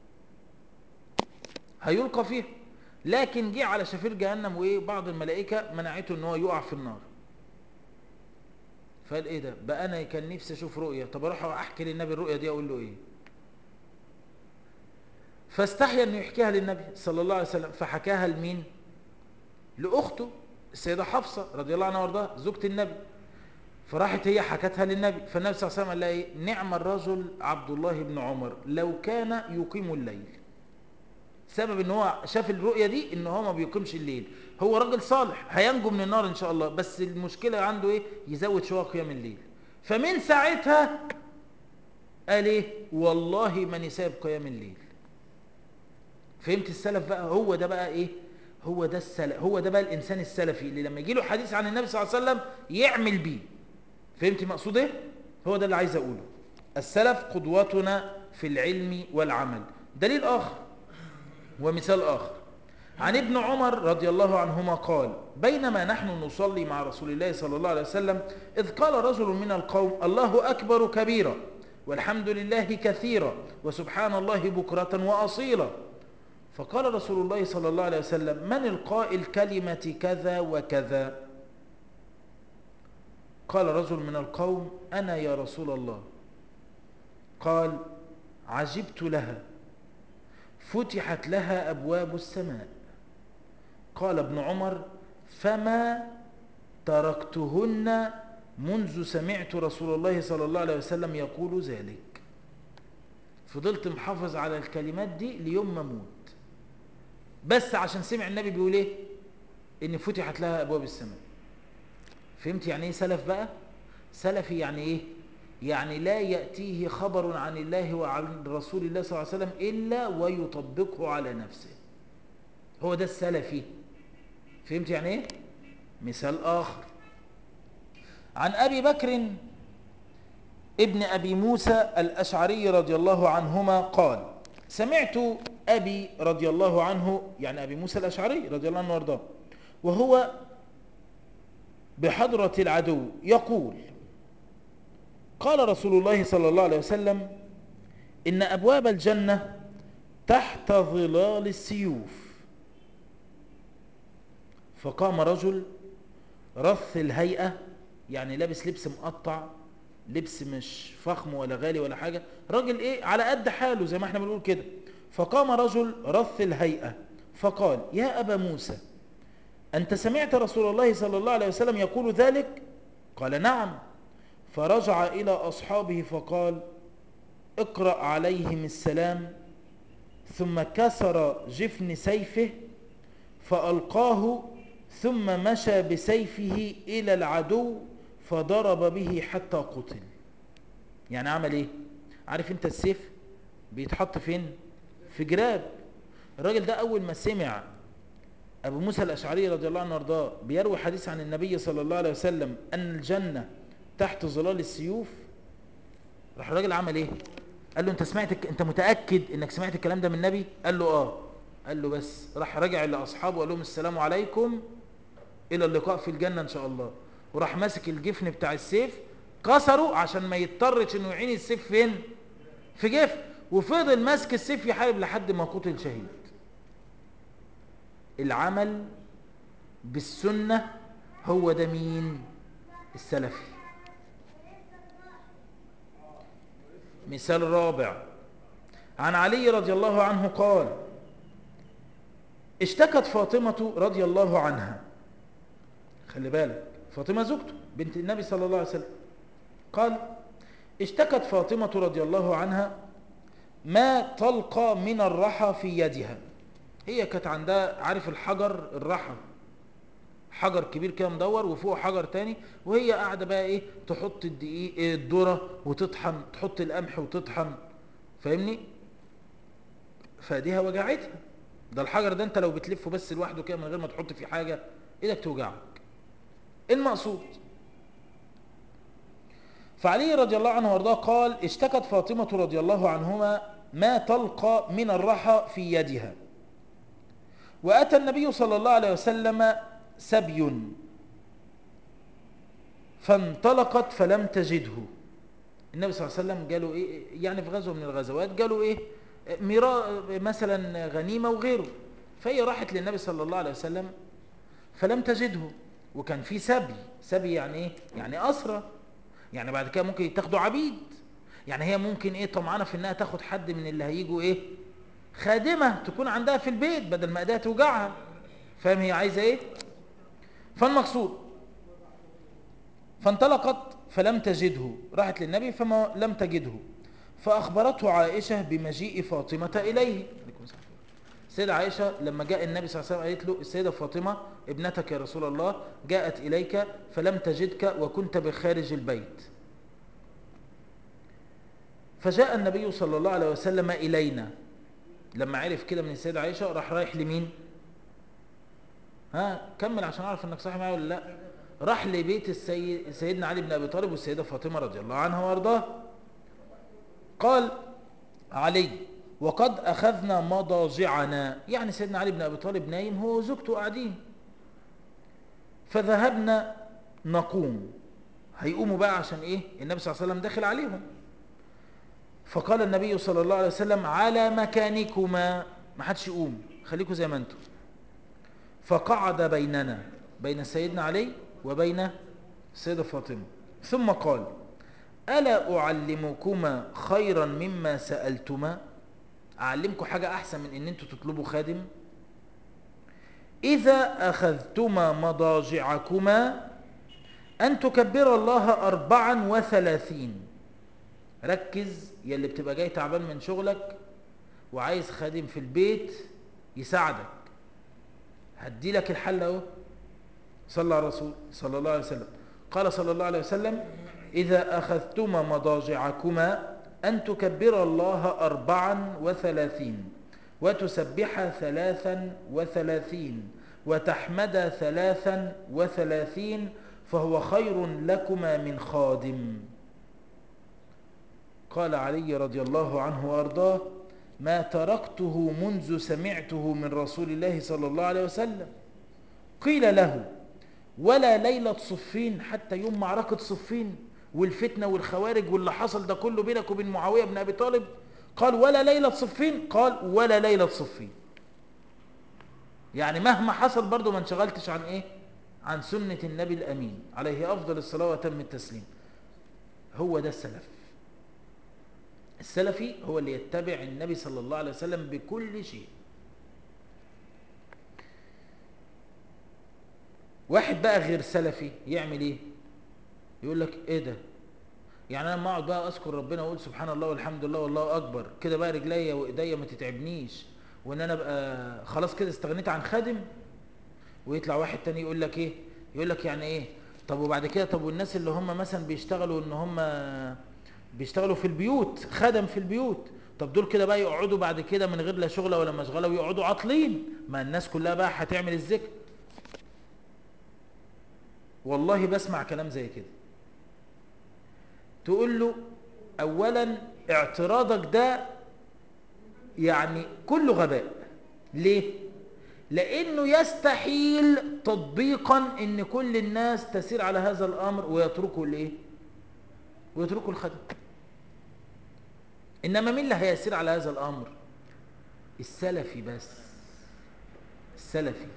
هيلقى فيها لكن جه على شفير جهنم وايه بعض الملائكة منعته ان هو يقع في النار فقال ايه ده بقى انا كان نفسي اشوف رؤية طب اروح احكي للنبي الرؤية دي اقول له ايه فاستحيا انه يحكيها للنبي صلى الله عليه وسلم فحكاها لمين لاخته السيدة حفصة رضي الله عنها وارضاها زوجة النبي فراحت هي حكتها للنبي فالنبي صلى الله عليه وسلم قال لها ايه نعم الرجل عبد الله بن عمر لو كان يقيم الليل سبب ان هو شاف الرؤية دي ان هو ما بيقيمش الليل هو راجل صالح هينجو من النار ان شاء الله بس المشكلة عنده ايه يزود شوية قيام الليل فمن ساعتها قال ايه والله ما نساب قيام الليل فهمت السلف بقى هو ده بقى ايه هو ده السلف هو ده بقى الانسان السلفي اللي لما يجي له حديث عن النبي صلى الله عليه وسلم يعمل بيه فهمت مقصود ايه هو ده اللي عايز اقوله السلف قدوتنا في العلم والعمل دليل اخر ومثال آخر عن ابن عمر رضي الله عنهما قال بينما نحن نصلي مع رسول الله صلى الله عليه وسلم إذ قال رجل من القوم الله أكبر كبيرا والحمد لله كثيرا وسبحان الله بكرة وأصيلا فقال رسول الله صلى الله عليه وسلم من القائل كلمة كذا وكذا قال رجل من القوم أنا يا رسول الله قال عجبت لها فتحت لها أبواب السماء قال ابن عمر فما تركتهن منذ سمعت رسول الله صلى الله عليه وسلم يقول ذلك فضلت محافظ على الكلمات دي ليوم ما اموت بس عشان سمع النبي بيقول ايه ان فتحت لها ابواب السماء فهمت يعني ايه سلف بقى سلفي يعني ايه يعني لا يأتيه خبر عن الله وعن رسول الله صلى الله عليه وسلم إلا ويطبقه على نفسه هو ده السلفي فهمت يعني ايه مثال آخر عن أبي بكر ابن أبي موسى الأشعري رضي الله عنهما قال سمعت أبي رضي الله عنه يعني أبي موسى الأشعري رضي الله عنه وارضاه وهو بحضرة العدو يقول قال رسول الله صلى الله عليه وسلم إن أبواب الجنة تحت ظلال السيوف فقام رجل رث الهيئة يعني لابس لبس مقطع لبس مش فخم ولا غالي ولا حاجة راجل ايه على قد حاله زي ما احنا بنقول كده فقام رجل رث الهيئة فقال يا أبا موسى أنت سمعت رسول الله صلى الله عليه وسلم يقول ذلك قال نعم فرجع إلى أصحابه فقال اقرأ عليهم السلام ثم كسر جفن سيفه فألقاه ثم مشى بسيفه إلى العدو فضرب به حتى قتل يعني عمل ايه عارف انت السيف بيتحط فين في جراب الراجل ده اول ما سمع ابو موسى الاشعري رضي الله عنه وارضاه بيروي حديث عن النبي صلى الله عليه وسلم ان الجنة تحت ظلال السيوف راح الراجل عمل ايه قال له انت سمعت انت متأكد انك سمعت الكلام ده من النبي قال له اه قال له بس راح رجع لاصحابه وقال لهم السلام عليكم الى اللقاء في الجنة ان شاء الله وراح ماسك الجفن بتاع السيف كسره عشان ما يضطرش انه يعين السيف فين في جفن وفضل ماسك السيف يحارب لحد ما قتل شهيد العمل بالسنة هو ده مين السلفي مثال رابع عن علي رضي الله عنه قال اشتكت فاطمة رضي الله عنها خلي بالك فاطمة زوجته بنت النبي صلى الله عليه وسلم قال اشتكت فاطمة رضي الله عنها ما تلقى من الرحى في يدها هي كانت عندها عارف الحجر الرحى حجر كبير كده مدور وفوق حجر تاني وهي قاعدة بقى ايه تحط الدقيق ايه الذرة وتطحن تحط القمح وتطحن فاهمني فايديها وجعتها ده الحجر ده انت لو بتلفه بس لوحده كده من غير ما تحط فيه حاجة ايدك توجعك المقصود فعلي رضي الله عنه وارضاه قال اشتكت فاطمة رضي الله عنهما ما تلقى من الرحى في يدها وأتى النبي صلى الله عليه وسلم سبي فانطلقت فلم تجده النبي صلى الله عليه وسلم قالوا ايه يعني في غزوه من الغزوات قالوا ايه ميراء مثلا غنيمه وغيره فهي راحت للنبي صلى الله عليه وسلم فلم تجده وكان في سبي سبي يعني ايه يعني اسرى يعني بعد كده ممكن يتاخدوا عبيد يعني هي ممكن ايه طمعانه في انها تاخد حد من اللي هيجوا ايه خادمه تكون عندها في البيت بدل ما ايديها توجعها فاهم هي عايزه ايه فالمقصود فانطلقت فلم تجده راحت للنبي فما لم تجده فأخبرته عائشة بمجيء فاطمة إليه السيدة عائشة لما جاء النبي صلى الله عليه وسلم قالت له السيدة فاطمة ابنتك يا رسول الله جاءت إليك فلم تجدك وكنت بخارج البيت فجاء النبي صلى الله عليه وسلم إلينا لما عرف كده من السيدة عائشة راح رايح لمين ها كمل عشان اعرف انك صاحي معايا ولا لا راح لبيت السيد سيدنا علي بن ابي طالب والسيده فاطمه رضي الله عنها وارضاها قال علي وقد اخذنا مضاجعنا يعني سيدنا علي بن ابي طالب نايم هو وزوجته قاعدين فذهبنا نقوم هيقوموا بقى عشان ايه النبي صلى الله عليه وسلم داخل عليهم فقال النبي صلى الله عليه وسلم على مكانكما ما حدش يقوم خليكم زي ما انتم فقعد بيننا بين سيدنا علي وبين السيدة فاطمة ثم قال ألا أعلمكما خيرا مما سألتما أعلمكم حاجة أحسن من أن أنتوا تطلبوا خادم إذا أخذتما مضاجعكما أن تكبر الله أربعا وثلاثين ركز يلي بتبقى جاي تعبان من شغلك وعايز خادم في البيت يساعدك هدي لك الحل اهو صلى على الرسول صلى الله عليه وسلم قال صلى الله عليه وسلم إذا أخذتما مضاجعكما أن تكبر الله أربعا وثلاثين وتسبح ثلاثا وثلاثين وتحمد ثلاثا وثلاثين فهو خير لكما من خادم قال علي رضي الله عنه وأرضاه ما تركته منذ سمعته من رسول الله صلى الله عليه وسلم قيل له ولا ليلة صفين حتى يوم معركة صفين والفتنة والخوارج واللي حصل ده كله بينك وبين معاوية بن أبي طالب قال ولا ليلة صفين قال ولا ليلة صفين يعني مهما حصل برضو ما انشغلتش عن ايه عن سنة النبي الأمين عليه أفضل الصلاة وتم التسليم هو ده السلف السلفي هو اللي يتبع النبي صلى الله عليه وسلم بكل شيء واحد بقى غير سلفي يعمل ايه يقول لك ايه ده يعني انا ما اقعد بقى اذكر ربنا واقول سبحان الله والحمد لله والله اكبر كده بقى رجليا وايديا ما تتعبنيش وان انا ابقى خلاص كده استغنيت عن خادم ويطلع واحد تاني يقول لك ايه يقول لك يعني ايه طب وبعد كده طب والناس اللي هم مثلا بيشتغلوا ان هم بيشتغلوا في البيوت خدم في البيوت طب دول كده بقى يقعدوا بعد كده من غير لا شغله ولا مشغله ويقعدوا عاطلين ما الناس كلها بقى هتعمل الذكر والله بسمع كلام زي كده تقول له اولا اعتراضك ده يعني كله غباء ليه لانه يستحيل تطبيقا ان كل الناس تسير على هذا الامر ويتركوا الايه ويتركوا الخدم انما مين اللي هيسير على هذا الامر السلفي بس السلفي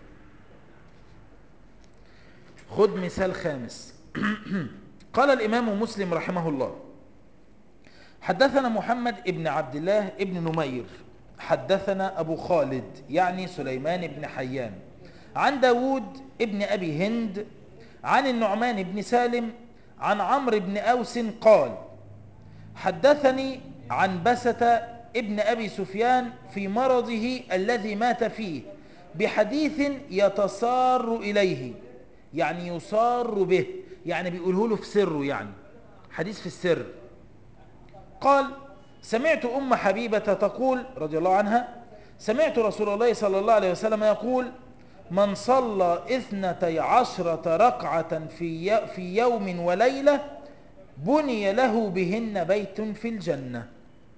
خد مثال خامس قال الامام مسلم رحمه الله حدثنا محمد ابن عبد الله ابن نمير حدثنا أبو خالد يعني سليمان بن حيان عن داود ابن أبي هند عن النعمان بن سالم عن عمرو بن أوس قال حدثني عن بسة ابن أبي سفيان في مرضه الذي مات فيه بحديث يتصار إليه يعني يصار به يعني بيقوله له في سره يعني حديث في السر قال سمعت أم حبيبة تقول رضي الله عنها سمعت رسول الله صلى الله عليه وسلم يقول من صلى اثنتي عشرة ركعة في, في يوم وليلة بني له بهن بيت في الجنة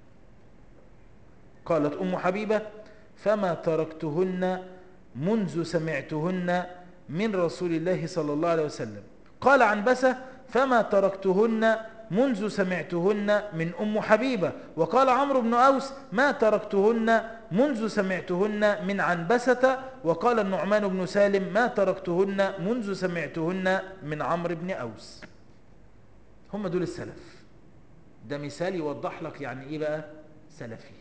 قالت أم حبيبة فما تركتهن منذ سمعتهن من رسول الله صلى الله عليه وسلم قال عن بسة فما تركتهن منذ سمعتهن من أم حبيبة وقال عمرو بن أوس ما تركتهن منذ سمعتهن من عنبسة وقال النعمان بن سالم ما تركتهن منذ سمعتهن من عمرو بن أوس هم دول السلف ده مثال يوضح لك يعني ايه بقى سلفي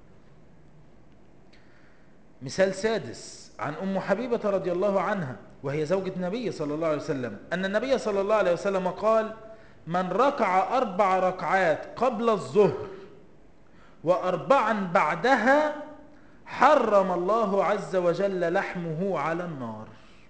مثال سادس عن أم حبيبة رضي الله عنها وهي زوجة النبي صلى الله عليه وسلم أن النبي صلى الله عليه وسلم قال من ركع أربع ركعات قبل الظهر وأربعا بعدها حرم الله عز وجل لحمه على النار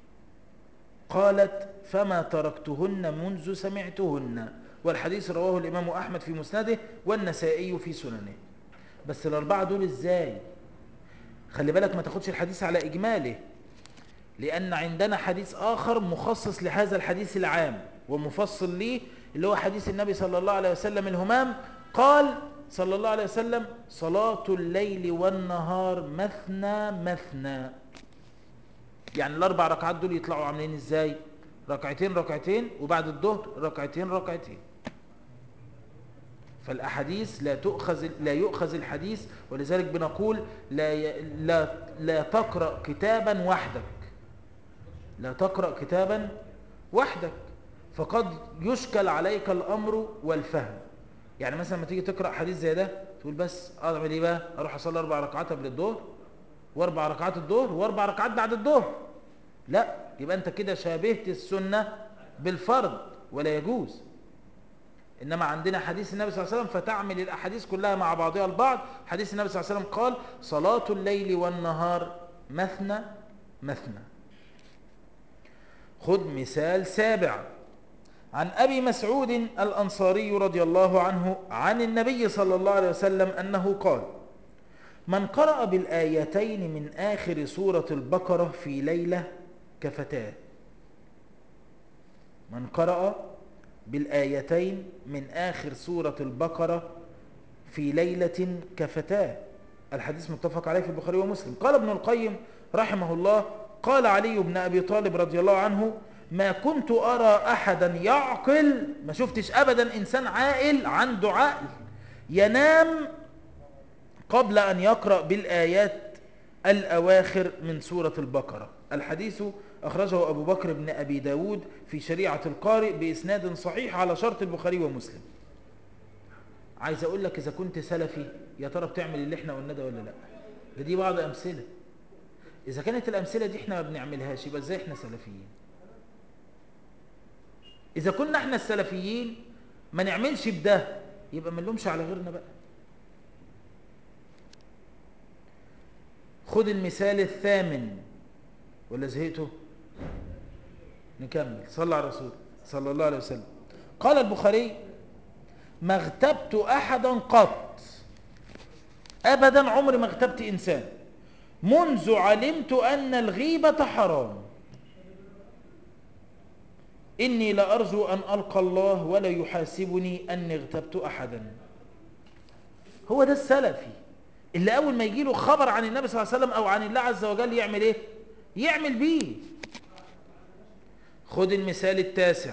قالت فما تركتهن منذ سمعتهن والحديث رواه الإمام أحمد في مسنده والنسائي في سننه بس الأربعة دول إزاي خلي بالك ما تاخدش الحديث على إجماله لأن عندنا حديث آخر مخصص لهذا الحديث العام ومفصل ليه اللي هو حديث النبي صلى الله عليه وسلم الهمام قال صلى الله عليه وسلم صلاة الليل والنهار مثنى مثنى يعني الأربع ركعات دول يطلعوا عاملين إزاي ركعتين ركعتين وبعد الظهر ركعتين ركعتين فالأحاديث لا تؤخذ لا يؤخذ الحديث ولذلك بنقول لا ي... لا لا تقرأ كتابا وحدك لا تقرأ كتابا وحدك فقد يشكل عليك الأمر والفهم يعني مثلا لما تيجي تقرأ حديث زي ده تقول بس أعمل إيه بقى أروح أصلي أربع ركعات قبل الظهر وأربع ركعات الظهر وأربع ركعات بعد الظهر لا يبقى أنت كده شابهت السنة بالفرض ولا يجوز إنما عندنا حديث النبي صلى الله عليه وسلم فتعمل الأحاديث كلها مع بعضها البعض حديث النبي صلى الله عليه وسلم قال صلاة الليل والنهار مثنى مثنى خذ مثال سابع عن أبي مسعود الأنصاري رضي الله عنه عن النبي صلى الله عليه وسلم أنه قال من قرأ بالآيتين من آخر سورة البقرة في ليلة كفتاه من قرأ بالآيتين من آخر سورة البقرة في ليلة كفتاه الحديث متفق عليه في البخاري ومسلم قال ابن القيم رحمه الله قال علي بن أبي طالب رضي الله عنه ما كنت أرى أحدا يعقل ما شفتش أبدا إنسان عاقل عنده عقل ينام قبل أن يقرأ بالآيات الأواخر من سورة البقرة الحديث أخرجه أبو بكر بن أبي داود في شريعة القارئ بإسناد صحيح على شرط البخاري ومسلم عايز أقول لك إذا كنت سلفي يا ترى بتعمل اللي احنا قلنا ده ولا لا ده دي بعض أمثلة إذا كانت الأمثلة دي احنا ما بنعملهاش يبقى إزاي احنا سلفيين إذا كنا احنا السلفيين ما نعملش بده يبقى ما نلومش على غيرنا بقى خد المثال الثامن ولا زهقته نكمل صلى على الرسول صلى الله عليه وسلم قال البخاري ما اغتبت احدا قط ابدا عمري ما اغتبت انسان منذ علمت ان الغيبة حرام اني لارجو ان القى الله ولا يحاسبني اني اغتبت احدا هو ده السلفي اللي اول ما يجي له خبر عن النبي صلى الله عليه وسلم او عن الله عز وجل يعمل ايه يعمل بيه خد المثال التاسع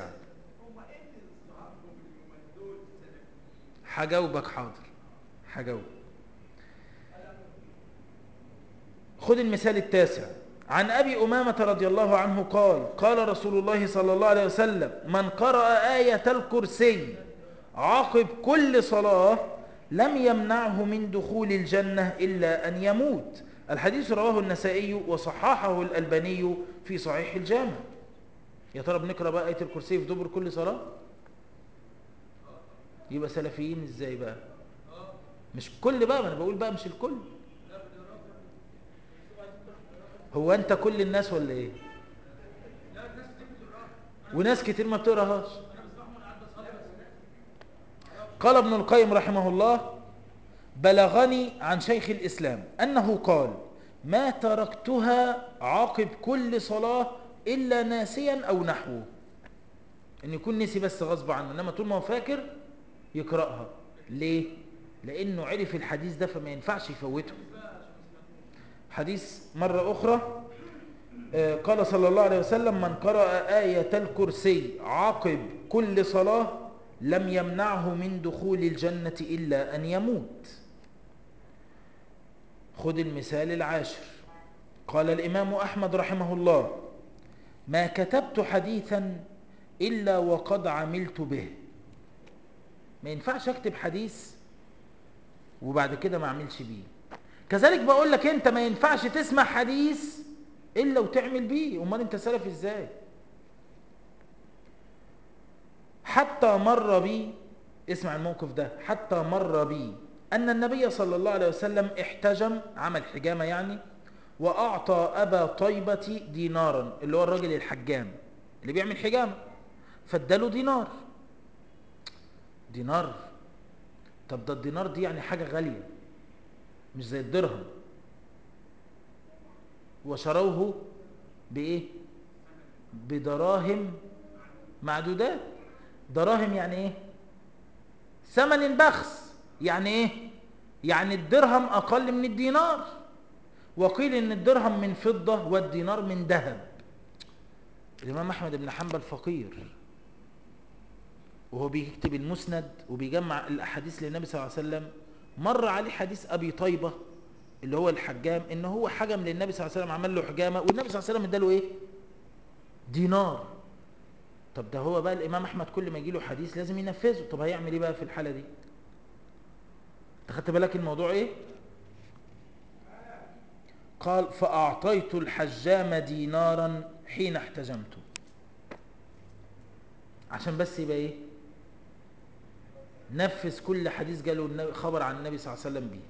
هجاوبك حاضر هجاوب خد المثال التاسع عن أبي أمامة رضي الله عنه قال قال رسول الله صلى الله عليه وسلم من قرأ آية الكرسي عقب كل صلاة لم يمنعه من دخول الجنة إلا أن يموت الحديث رواه النسائي وصححه الألباني في صحيح الجامع يا ترى بنقرأ بقى آية الكرسي في دبر كل صلاة يبقى سلفيين ازاي بقى مش كل بقى ما انا بقول بقى مش الكل هو انت كل الناس ولا ايه وناس كتير ما بتقراهاش قال ابن القيم رحمه الله بلغني عن شيخ الإسلام أنه قال ما تركتها عقب كل صلاة إلا ناسيا أو نحوه أن يكون نسي بس غصب عنه إنما طول ما هو فاكر يقرأها ليه؟ لأنه عرف الحديث ده فما ينفعش يفوته حديث مرة أخرى قال صلى الله عليه وسلم من قرأ آية الكرسي عقب كل صلاة لم يمنعه من دخول الجنة إلا أن يموت خذ المثال العاشر قال الإمام أحمد رحمه الله ما كتبت حديثا إلا وقد عملت به ما ينفعش أكتب حديث وبعد كده ما أعملش بيه كذلك بقول لك أنت ما ينفعش تسمع حديث إلا وتعمل بيه أمال أنت سلف إزاي حتى مر بي اسمع الموقف ده حتى مر بي أن النبي صلى الله عليه وسلم احتجم عمل حجامة يعني وأعطى أبا طيبة دينارا اللي هو الراجل الحجام اللي بيعمل حجامة فاداله دينار دينار طب ده الدينار دي يعني حاجة غالية مش زي الدرهم وشروه بإيه بدراهم معدودات دراهم يعني ايه ثمن بخس يعني ايه يعني الدرهم اقل من الدينار وقيل ان الدرهم من فضة والدينار من ذهب الامام احمد بن حنبل فقير وهو بيكتب المسند وبيجمع الاحاديث للنبي صلى الله عليه وسلم مر عليه حديث ابي طيبة اللي هو الحجام ان هو حجم للنبي صلى الله عليه وسلم عمل له حجامة والنبي صلى الله عليه وسلم اداله ايه دينار طب ده هو بقى الامام احمد كل ما يجيله حديث لازم ينفذه طب هيعمل ايه بقى في الحاله دي انت خدت بالك الموضوع ايه قال فاعطيت الحجام دينارا حين احتجمته عشان بس يبقى ايه نفذ كل حديث جاله النبي خبر عن النبي صلى الله عليه وسلم به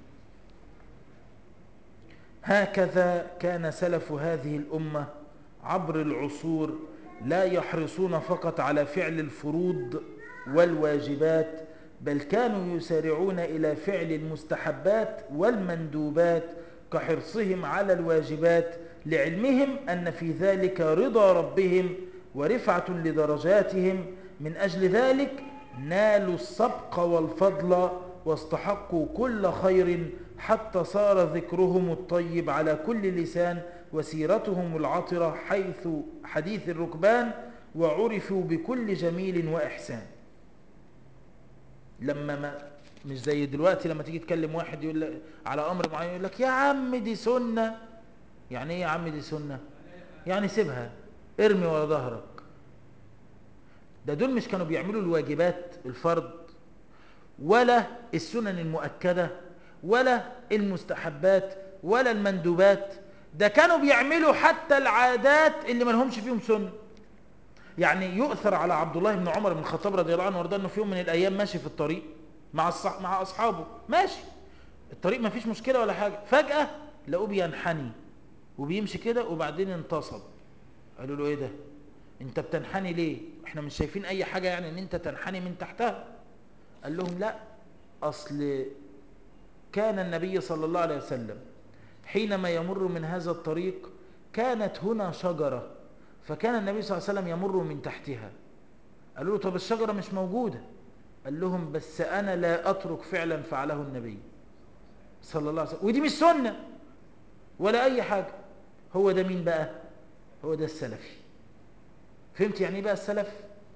هكذا كان سلف هذه الامه عبر العصور لا يحرصون فقط على فعل الفروض والواجبات بل كانوا يسارعون الى فعل المستحبات والمندوبات كحرصهم على الواجبات لعلمهم ان في ذلك رضا ربهم ورفعه لدرجاتهم من اجل ذلك نالوا السبق والفضل واستحقوا كل خير حتى صار ذكرهم الطيب على كل لسان وسيرتهم العطرة حيث حديث الركبان وعرفوا بكل جميل وإحسان لما ما مش زي دلوقتي لما تيجي تكلم واحد يقول لك على أمر معين يقول لك يا عم دي سنة يعني ايه يا عم دي سنة يعني سيبها ارمي ورا ظهرك ده دول مش كانوا بيعملوا الواجبات الفرض ولا السنن المؤكدة ولا المستحبات ولا المندوبات ده كانوا بيعملوا حتى العادات اللي ما لهمش فيهم سنة يعني يؤثر على عبد الله بن عمر بن الخطاب رضي الله عنه وارضاه انه في يوم من الايام ماشي في الطريق مع الصح... مع اصحابه ماشي الطريق ما فيش مشكله ولا حاجه فجاه لقوه بينحني وبيمشي كده وبعدين انتصب قالوا له ايه ده انت بتنحني ليه احنا مش شايفين اي حاجه يعني ان انت تنحني من تحتها قال لهم لا اصل كان النبي صلى الله عليه وسلم حينما يمر من هذا الطريق كانت هنا شجرة فكان النبي صلى الله عليه وسلم يمر من تحتها قالوا له طب الشجرة مش موجودة قال لهم بس أنا لا أترك فعلا فعله النبي صلى الله عليه وسلم ودي مش سنة ولا أي حاجة هو ده مين بقى هو ده السلفي فهمت يعني ايه بقى السلف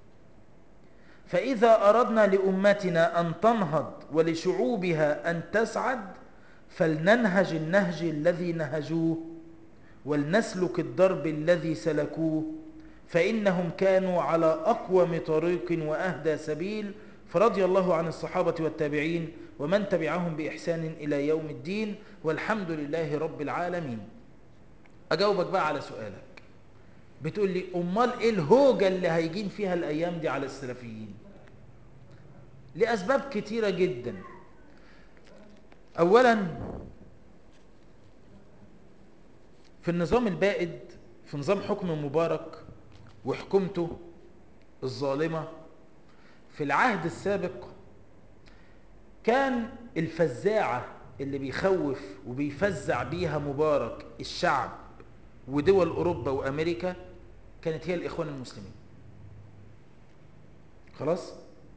فإذا أردنا لأمتنا أن تنهض ولشعوبها أن تسعد فلننهج النهج الذي نهجوه ولنسلك الدرب الذي سلكوه فإنهم كانوا على أقوم طريق وأهدى سبيل فرضي الله عن الصحابة والتابعين ومن تبعهم بإحسان إلى يوم الدين والحمد لله رب العالمين أجاوبك بقى على سؤالك بتقول لي أمال إيه الهوجة اللي هيجين فيها الأيام دي على السلفيين لأسباب كتيرة جدا أولا في النظام البائد في نظام حكم مبارك وحكومته الظالمة في العهد السابق كان الفزاعة اللي بيخوف وبيفزع بيها مبارك الشعب ودول أوروبا وأمريكا كانت هي الإخوان المسلمين خلاص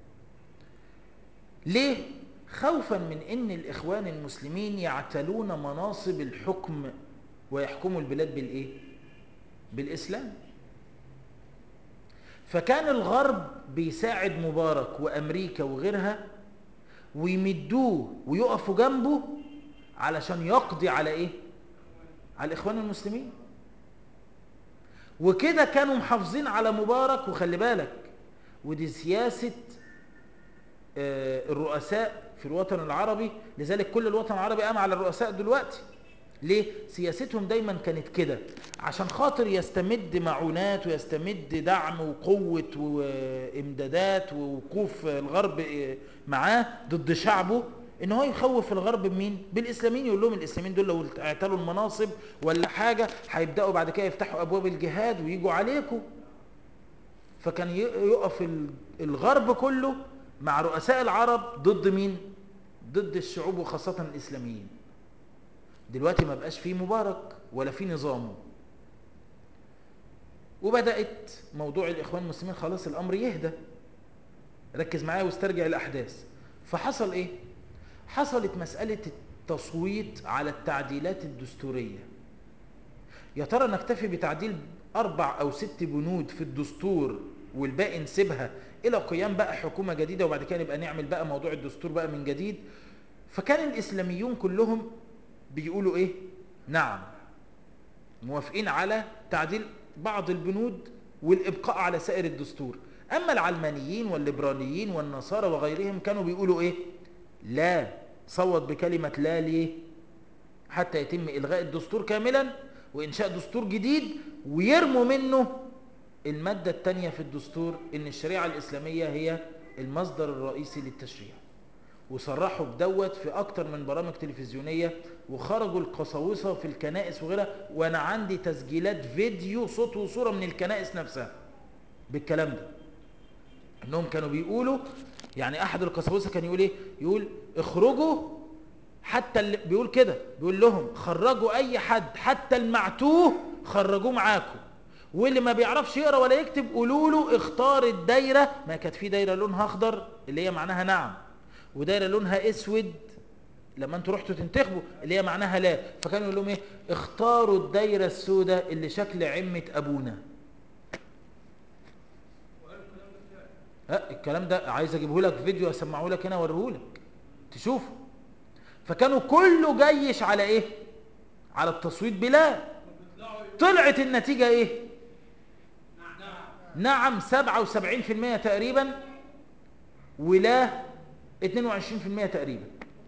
ليه خوفا من ان الاخوان المسلمين يعتلون مناصب الحكم ويحكموا البلاد بالايه بالاسلام فكان الغرب بيساعد مبارك وامريكا وغيرها ويمدوه ويقفوا جنبه علشان يقضي على ايه على الاخوان المسلمين وكده كانوا محافظين على مبارك وخلي بالك ودي سياسه الرؤساء في الوطن العربي لذلك كل الوطن العربي قام على الرؤساء دلوقتي ليه سياستهم دايما كانت كده عشان خاطر يستمد معونات ويستمد دعم وقوة وامدادات ووقوف الغرب معاه ضد شعبه ان هو يخوف الغرب بمين بالاسلاميين يقول لهم الاسلاميين دول لو اعتلوا المناصب ولا حاجة هيبدأوا بعد كده يفتحوا ابواب الجهاد ويجوا عليكم فكان يقف الغرب كله مع رؤساء العرب ضد مين ضد الشعوب وخاصة الإسلاميين دلوقتي ما بقاش فيه مبارك ولا فيه نظامه وبدأت موضوع الإخوان المسلمين خلاص الأمر يهدى ركز معايا واسترجع الأحداث فحصل إيه حصلت مسألة التصويت على التعديلات الدستورية يا ترى نكتفي بتعديل أربع أو ست بنود في الدستور والباقي نسيبها الى قيام بقى حكومه جديده وبعد كده نبقى نعمل بقى موضوع الدستور بقى من جديد فكان الاسلاميون كلهم بيقولوا ايه نعم موافقين على تعديل بعض البنود والابقاء على سائر الدستور اما العلمانيين والليبراليين والنصارى وغيرهم كانوا بيقولوا ايه لا صوت بكلمة لا ليه حتى يتم الغاء الدستور كاملا وانشاء دستور جديد ويرموا منه المادة الثانية في الدستور ان الشريعة الاسلامية هي المصدر الرئيسي للتشريع وصرحوا بدوت في اكتر من برامج تلفزيونية وخرجوا القساوسة في الكنائس وغيرها وانا عندي تسجيلات فيديو صوت وصورة من الكنائس نفسها بالكلام ده انهم كانوا بيقولوا يعني احد القساوسة كان يقول ايه يقول اخرجوا حتى اللي بيقول كده بيقول لهم خرجوا اي حد حتى المعتوه خرجوه معاكم واللي ما بيعرفش يقرا ولا يكتب قولوا له اختار الدايره ما كانت في دايره لونها اخضر اللي هي معناها نعم ودايره لونها اسود لما انتوا رحتوا تنتخبوا اللي هي معناها لا فكانوا يقول لهم ايه اختاروا الدايره السوداء اللي شكل عمه ابونا ها الكلام ده عايز اجيبه لك فيديو اسمعه لك هنا اوريه لك تشوفه فكانوا كله جيش على ايه على التصويت بلا طلعت النتيجة ايه نعم 77% تقريبا ولا 22% تقريبا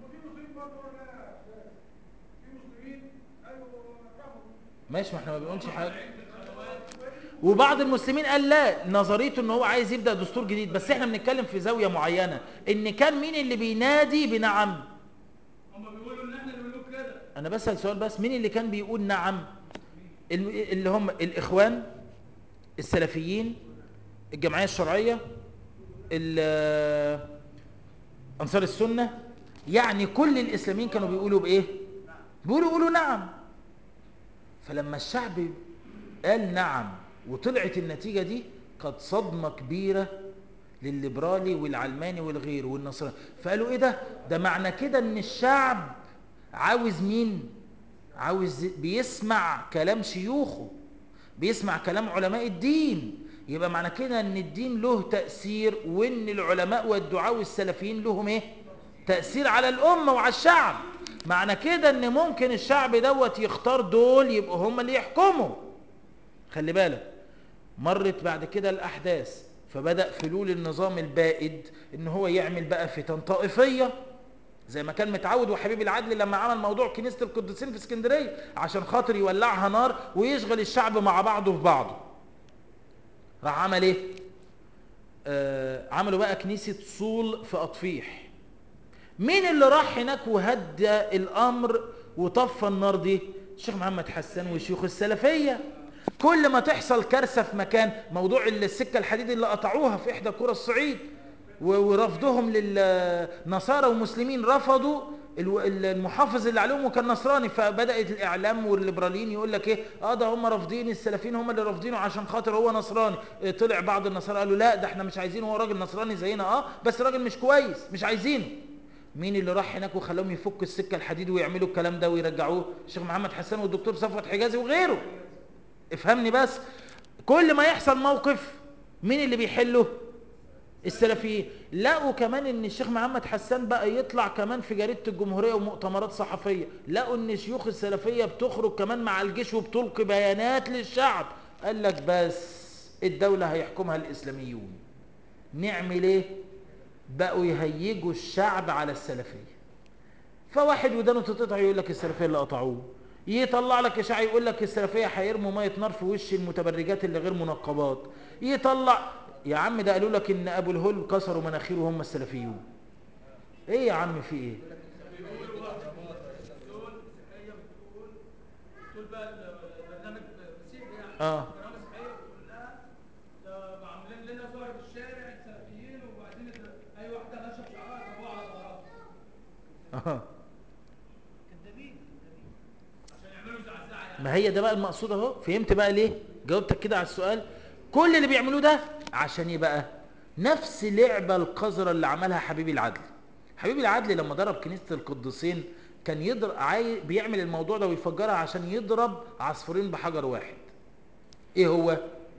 ماشي ما احنا ما بنقولش حاجة وبعض المسلمين قال لا نظريته ان هو عايز يبدأ دستور جديد بس احنا بنتكلم في زاوية معينة ان كان مين اللي بينادي بنعم هم بيقولوا ان احنا اللي بنقول كده انا بسأل سؤال بس مين اللي كان بيقول نعم الم- اللي هم الاخوان السلفيين الجمعية الشرعية ال- انصار السنة يعني كل الاسلاميين كانوا بيقولوا بايه بيقولوا يقولوا نعم فلما الشعب قال نعم وطلعت النتيجة دي قد صدمة كبيرة للليبرالي والعلماني والغير والنصراني فقالوا ايه ده ده معنى كده ان الشعب عاوز مين عاوز بيسمع كلام شيوخه بيسمع كلام علماء الدين يبقى معنى كده ان الدين له تأثير وان العلماء والدعاء والسلفيين لهم ايه تأثير على الأمة وعلى الشعب معنى كده ان ممكن الشعب دوت يختار دول يبقوا هم اللي يحكموا خلي بالك مرت بعد كده الأحداث فبدأ فلول النظام البائد ان هو يعمل بقى فتن طائفية زي ما كان متعود وحبيب العدل لما عمل موضوع كنيسة القديسين في اسكندرية عشان خاطر يولعها نار ويشغل الشعب مع بعضه في بعضه راح عمل ايه آه عملوا بقى كنيسة صول في أطفيح مين اللي راح هناك وهدى الأمر وطفى النار دي الشيخ محمد حسان وشيوخ السلفية كل ما تحصل كارثة في مكان موضوع السكة الحديد اللي قطعوها في إحدى قرى الصعيد و- ورفضهم للنصارى ومسلمين رفضوا الو- ال- المحافظ اللي عليهم وكان نصراني فبدأت الإعلام والليبراليين يقول لك إيه آه ده هم رافضين السلفيين هم اللي رافضينه عشان خاطر هو نصراني إيه طلع بعض النصارى قالوا لا ده احنا مش عايزينه هو راجل نصراني زينا اه بس راجل مش كويس مش عايزينه مين اللي راح هناك وخلاهم يفكوا السكة الحديد ويعملوا الكلام ده ويرجعوه الشيخ محمد حسان والدكتور صفوت حجازي وغيره افهمني بس كل ما يحصل موقف مين اللي بيحله السلفيين لقوا كمان ان الشيخ محمد حسان بقى يطلع كمان في جريدة الجمهورية ومؤتمرات صحفية لقوا ان شيوخ السلفية بتخرج كمان مع الجيش وبتلقي بيانات للشعب قال لك بس الدولة هيحكمها الاسلاميون نعمل ايه بقوا يهيجوا الشعب على السلفية فواحد ودانه تتقطع يقول لك السلفية اللي قطعوه يطلع لك اشاعه يقول لك السلفيه هيرموا ميه نار في وش المتبرجات اللي غير منقبات يطلع يا عم ده قالوا لك ان ابو الهول كسروا مناخيره هم السلفيون ايه يا عم في ايه بيقولوا بقى دول مسيحيه بتقول بتقول بقى البرنامج مسيحي يعني اه برامج مسيحيه بتقول لها ده عاملين لنا ظهر في الشارع السلفيين وبعدين ال- اي واحده نشف شعرها ضربوها على ظهرها اه كدابين عشان يعملوا زعزعه يعني ما هي ده بقى المقصود اهو فهمت بقى ليه جاوبتك كده على السؤال كل اللي بيعملوه ده عشان ايه بقى نفس لعبة القذرة اللي عملها حبيب العدل حبيب العدل لما ضرب كنيسة القديسين كان يضرب عاي... بيعمل الموضوع ده ويفجرها عشان يضرب عصفورين بحجر واحد ايه هو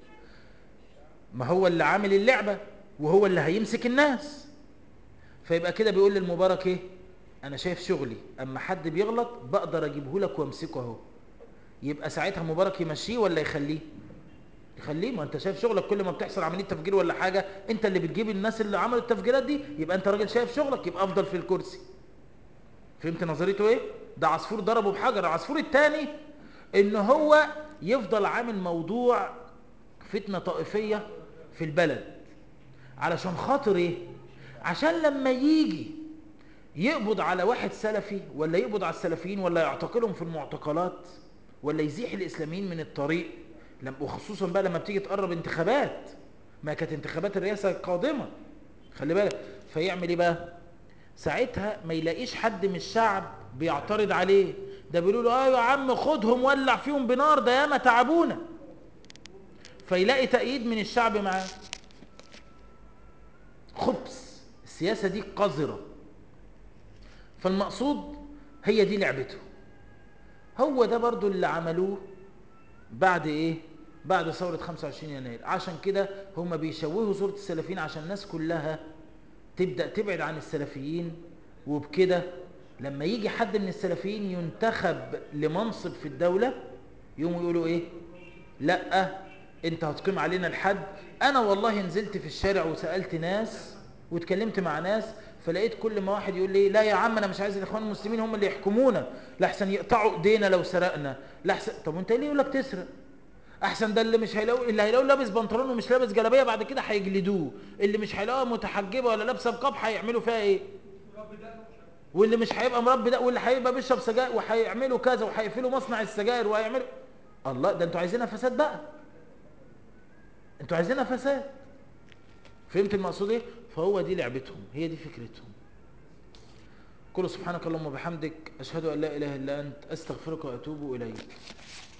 ما هو اللي عامل اللعبة وهو اللي هيمسك الناس فيبقى كده بيقول للمبارك ايه انا شايف شغلي اما حد بيغلط بقدر اجيبه لك وامسكه اهو يبقى ساعتها مبارك يمشيه ولا يخليه خليه ما انت شايف شغلك كل ما بتحصل عمليه تفجير ولا حاجه انت اللي بتجيب الناس اللي عملوا التفجيرات دي يبقى انت راجل شايف شغلك يبقى افضل في الكرسي فهمت نظريته ايه ده عصفور ضربه بحجر العصفور الثاني ان هو يفضل عامل موضوع فتنه طائفيه في البلد علشان خاطر ايه عشان لما يجي يقبض على واحد سلفي ولا يقبض على السلفيين ولا يعتقلهم في المعتقلات ولا يزيح الاسلاميين من الطريق لم وخصوصا بقى لما بتيجي تقرب انتخابات ما كانت انتخابات الرئاسه قادمه خلي بالك فيعمل ايه بقى ساعتها ما يلاقيش حد من الشعب بيعترض عليه ده بيقولوا له ايوه يا عم خدهم ولع فيهم بنار ده ياما تعبونا فيلاقي تأييد من الشعب معاه خبث السياسة دي قذرة فالمقصود هي دي لعبته هو ده برضو اللي عملوه بعد ايه بعد ثورة 25 يناير عشان كده هم بيشوهوا صورة السلفيين عشان الناس كلها تبدأ تبعد عن السلفيين وبكده لما يجي حد من السلفيين ينتخب لمنصب في الدولة يقوموا يقولوا ايه لا انت هتقيم علينا الحد انا والله نزلت في الشارع وسألت ناس واتكلمت مع ناس فلقيت كل ما واحد يقول لي لا يا عم انا مش عايز الاخوان المسلمين هم اللي يحكمونا لاحسن يقطعوا ايدينا لو سرقنا لاحسن طب وانت ليه يقول لك تسرق احسن ده اللي مش هيلاقوا اللي هيلاقوا لابس بنطلون ومش لابس جلابيه بعد كده هيجلدوه اللي مش هيلاقوها متحجبه ولا لابسه نقاب هيعملوا فيها ايه واللي مش هيبقى مربي ده واللي هيبقى بيشرب سجاير وهيعملوا كذا وهيقفلوا مصنع السجاير وهيعملوا الله ده انتوا عايزينها فساد بقى انتوا عايزينها فساد فهمت المقصود ايه فهو دي لعبتهم هي دي فكرتهم كل سبحانك اللهم وبحمدك اشهد ان لا اله الا انت استغفرك واتوب اليك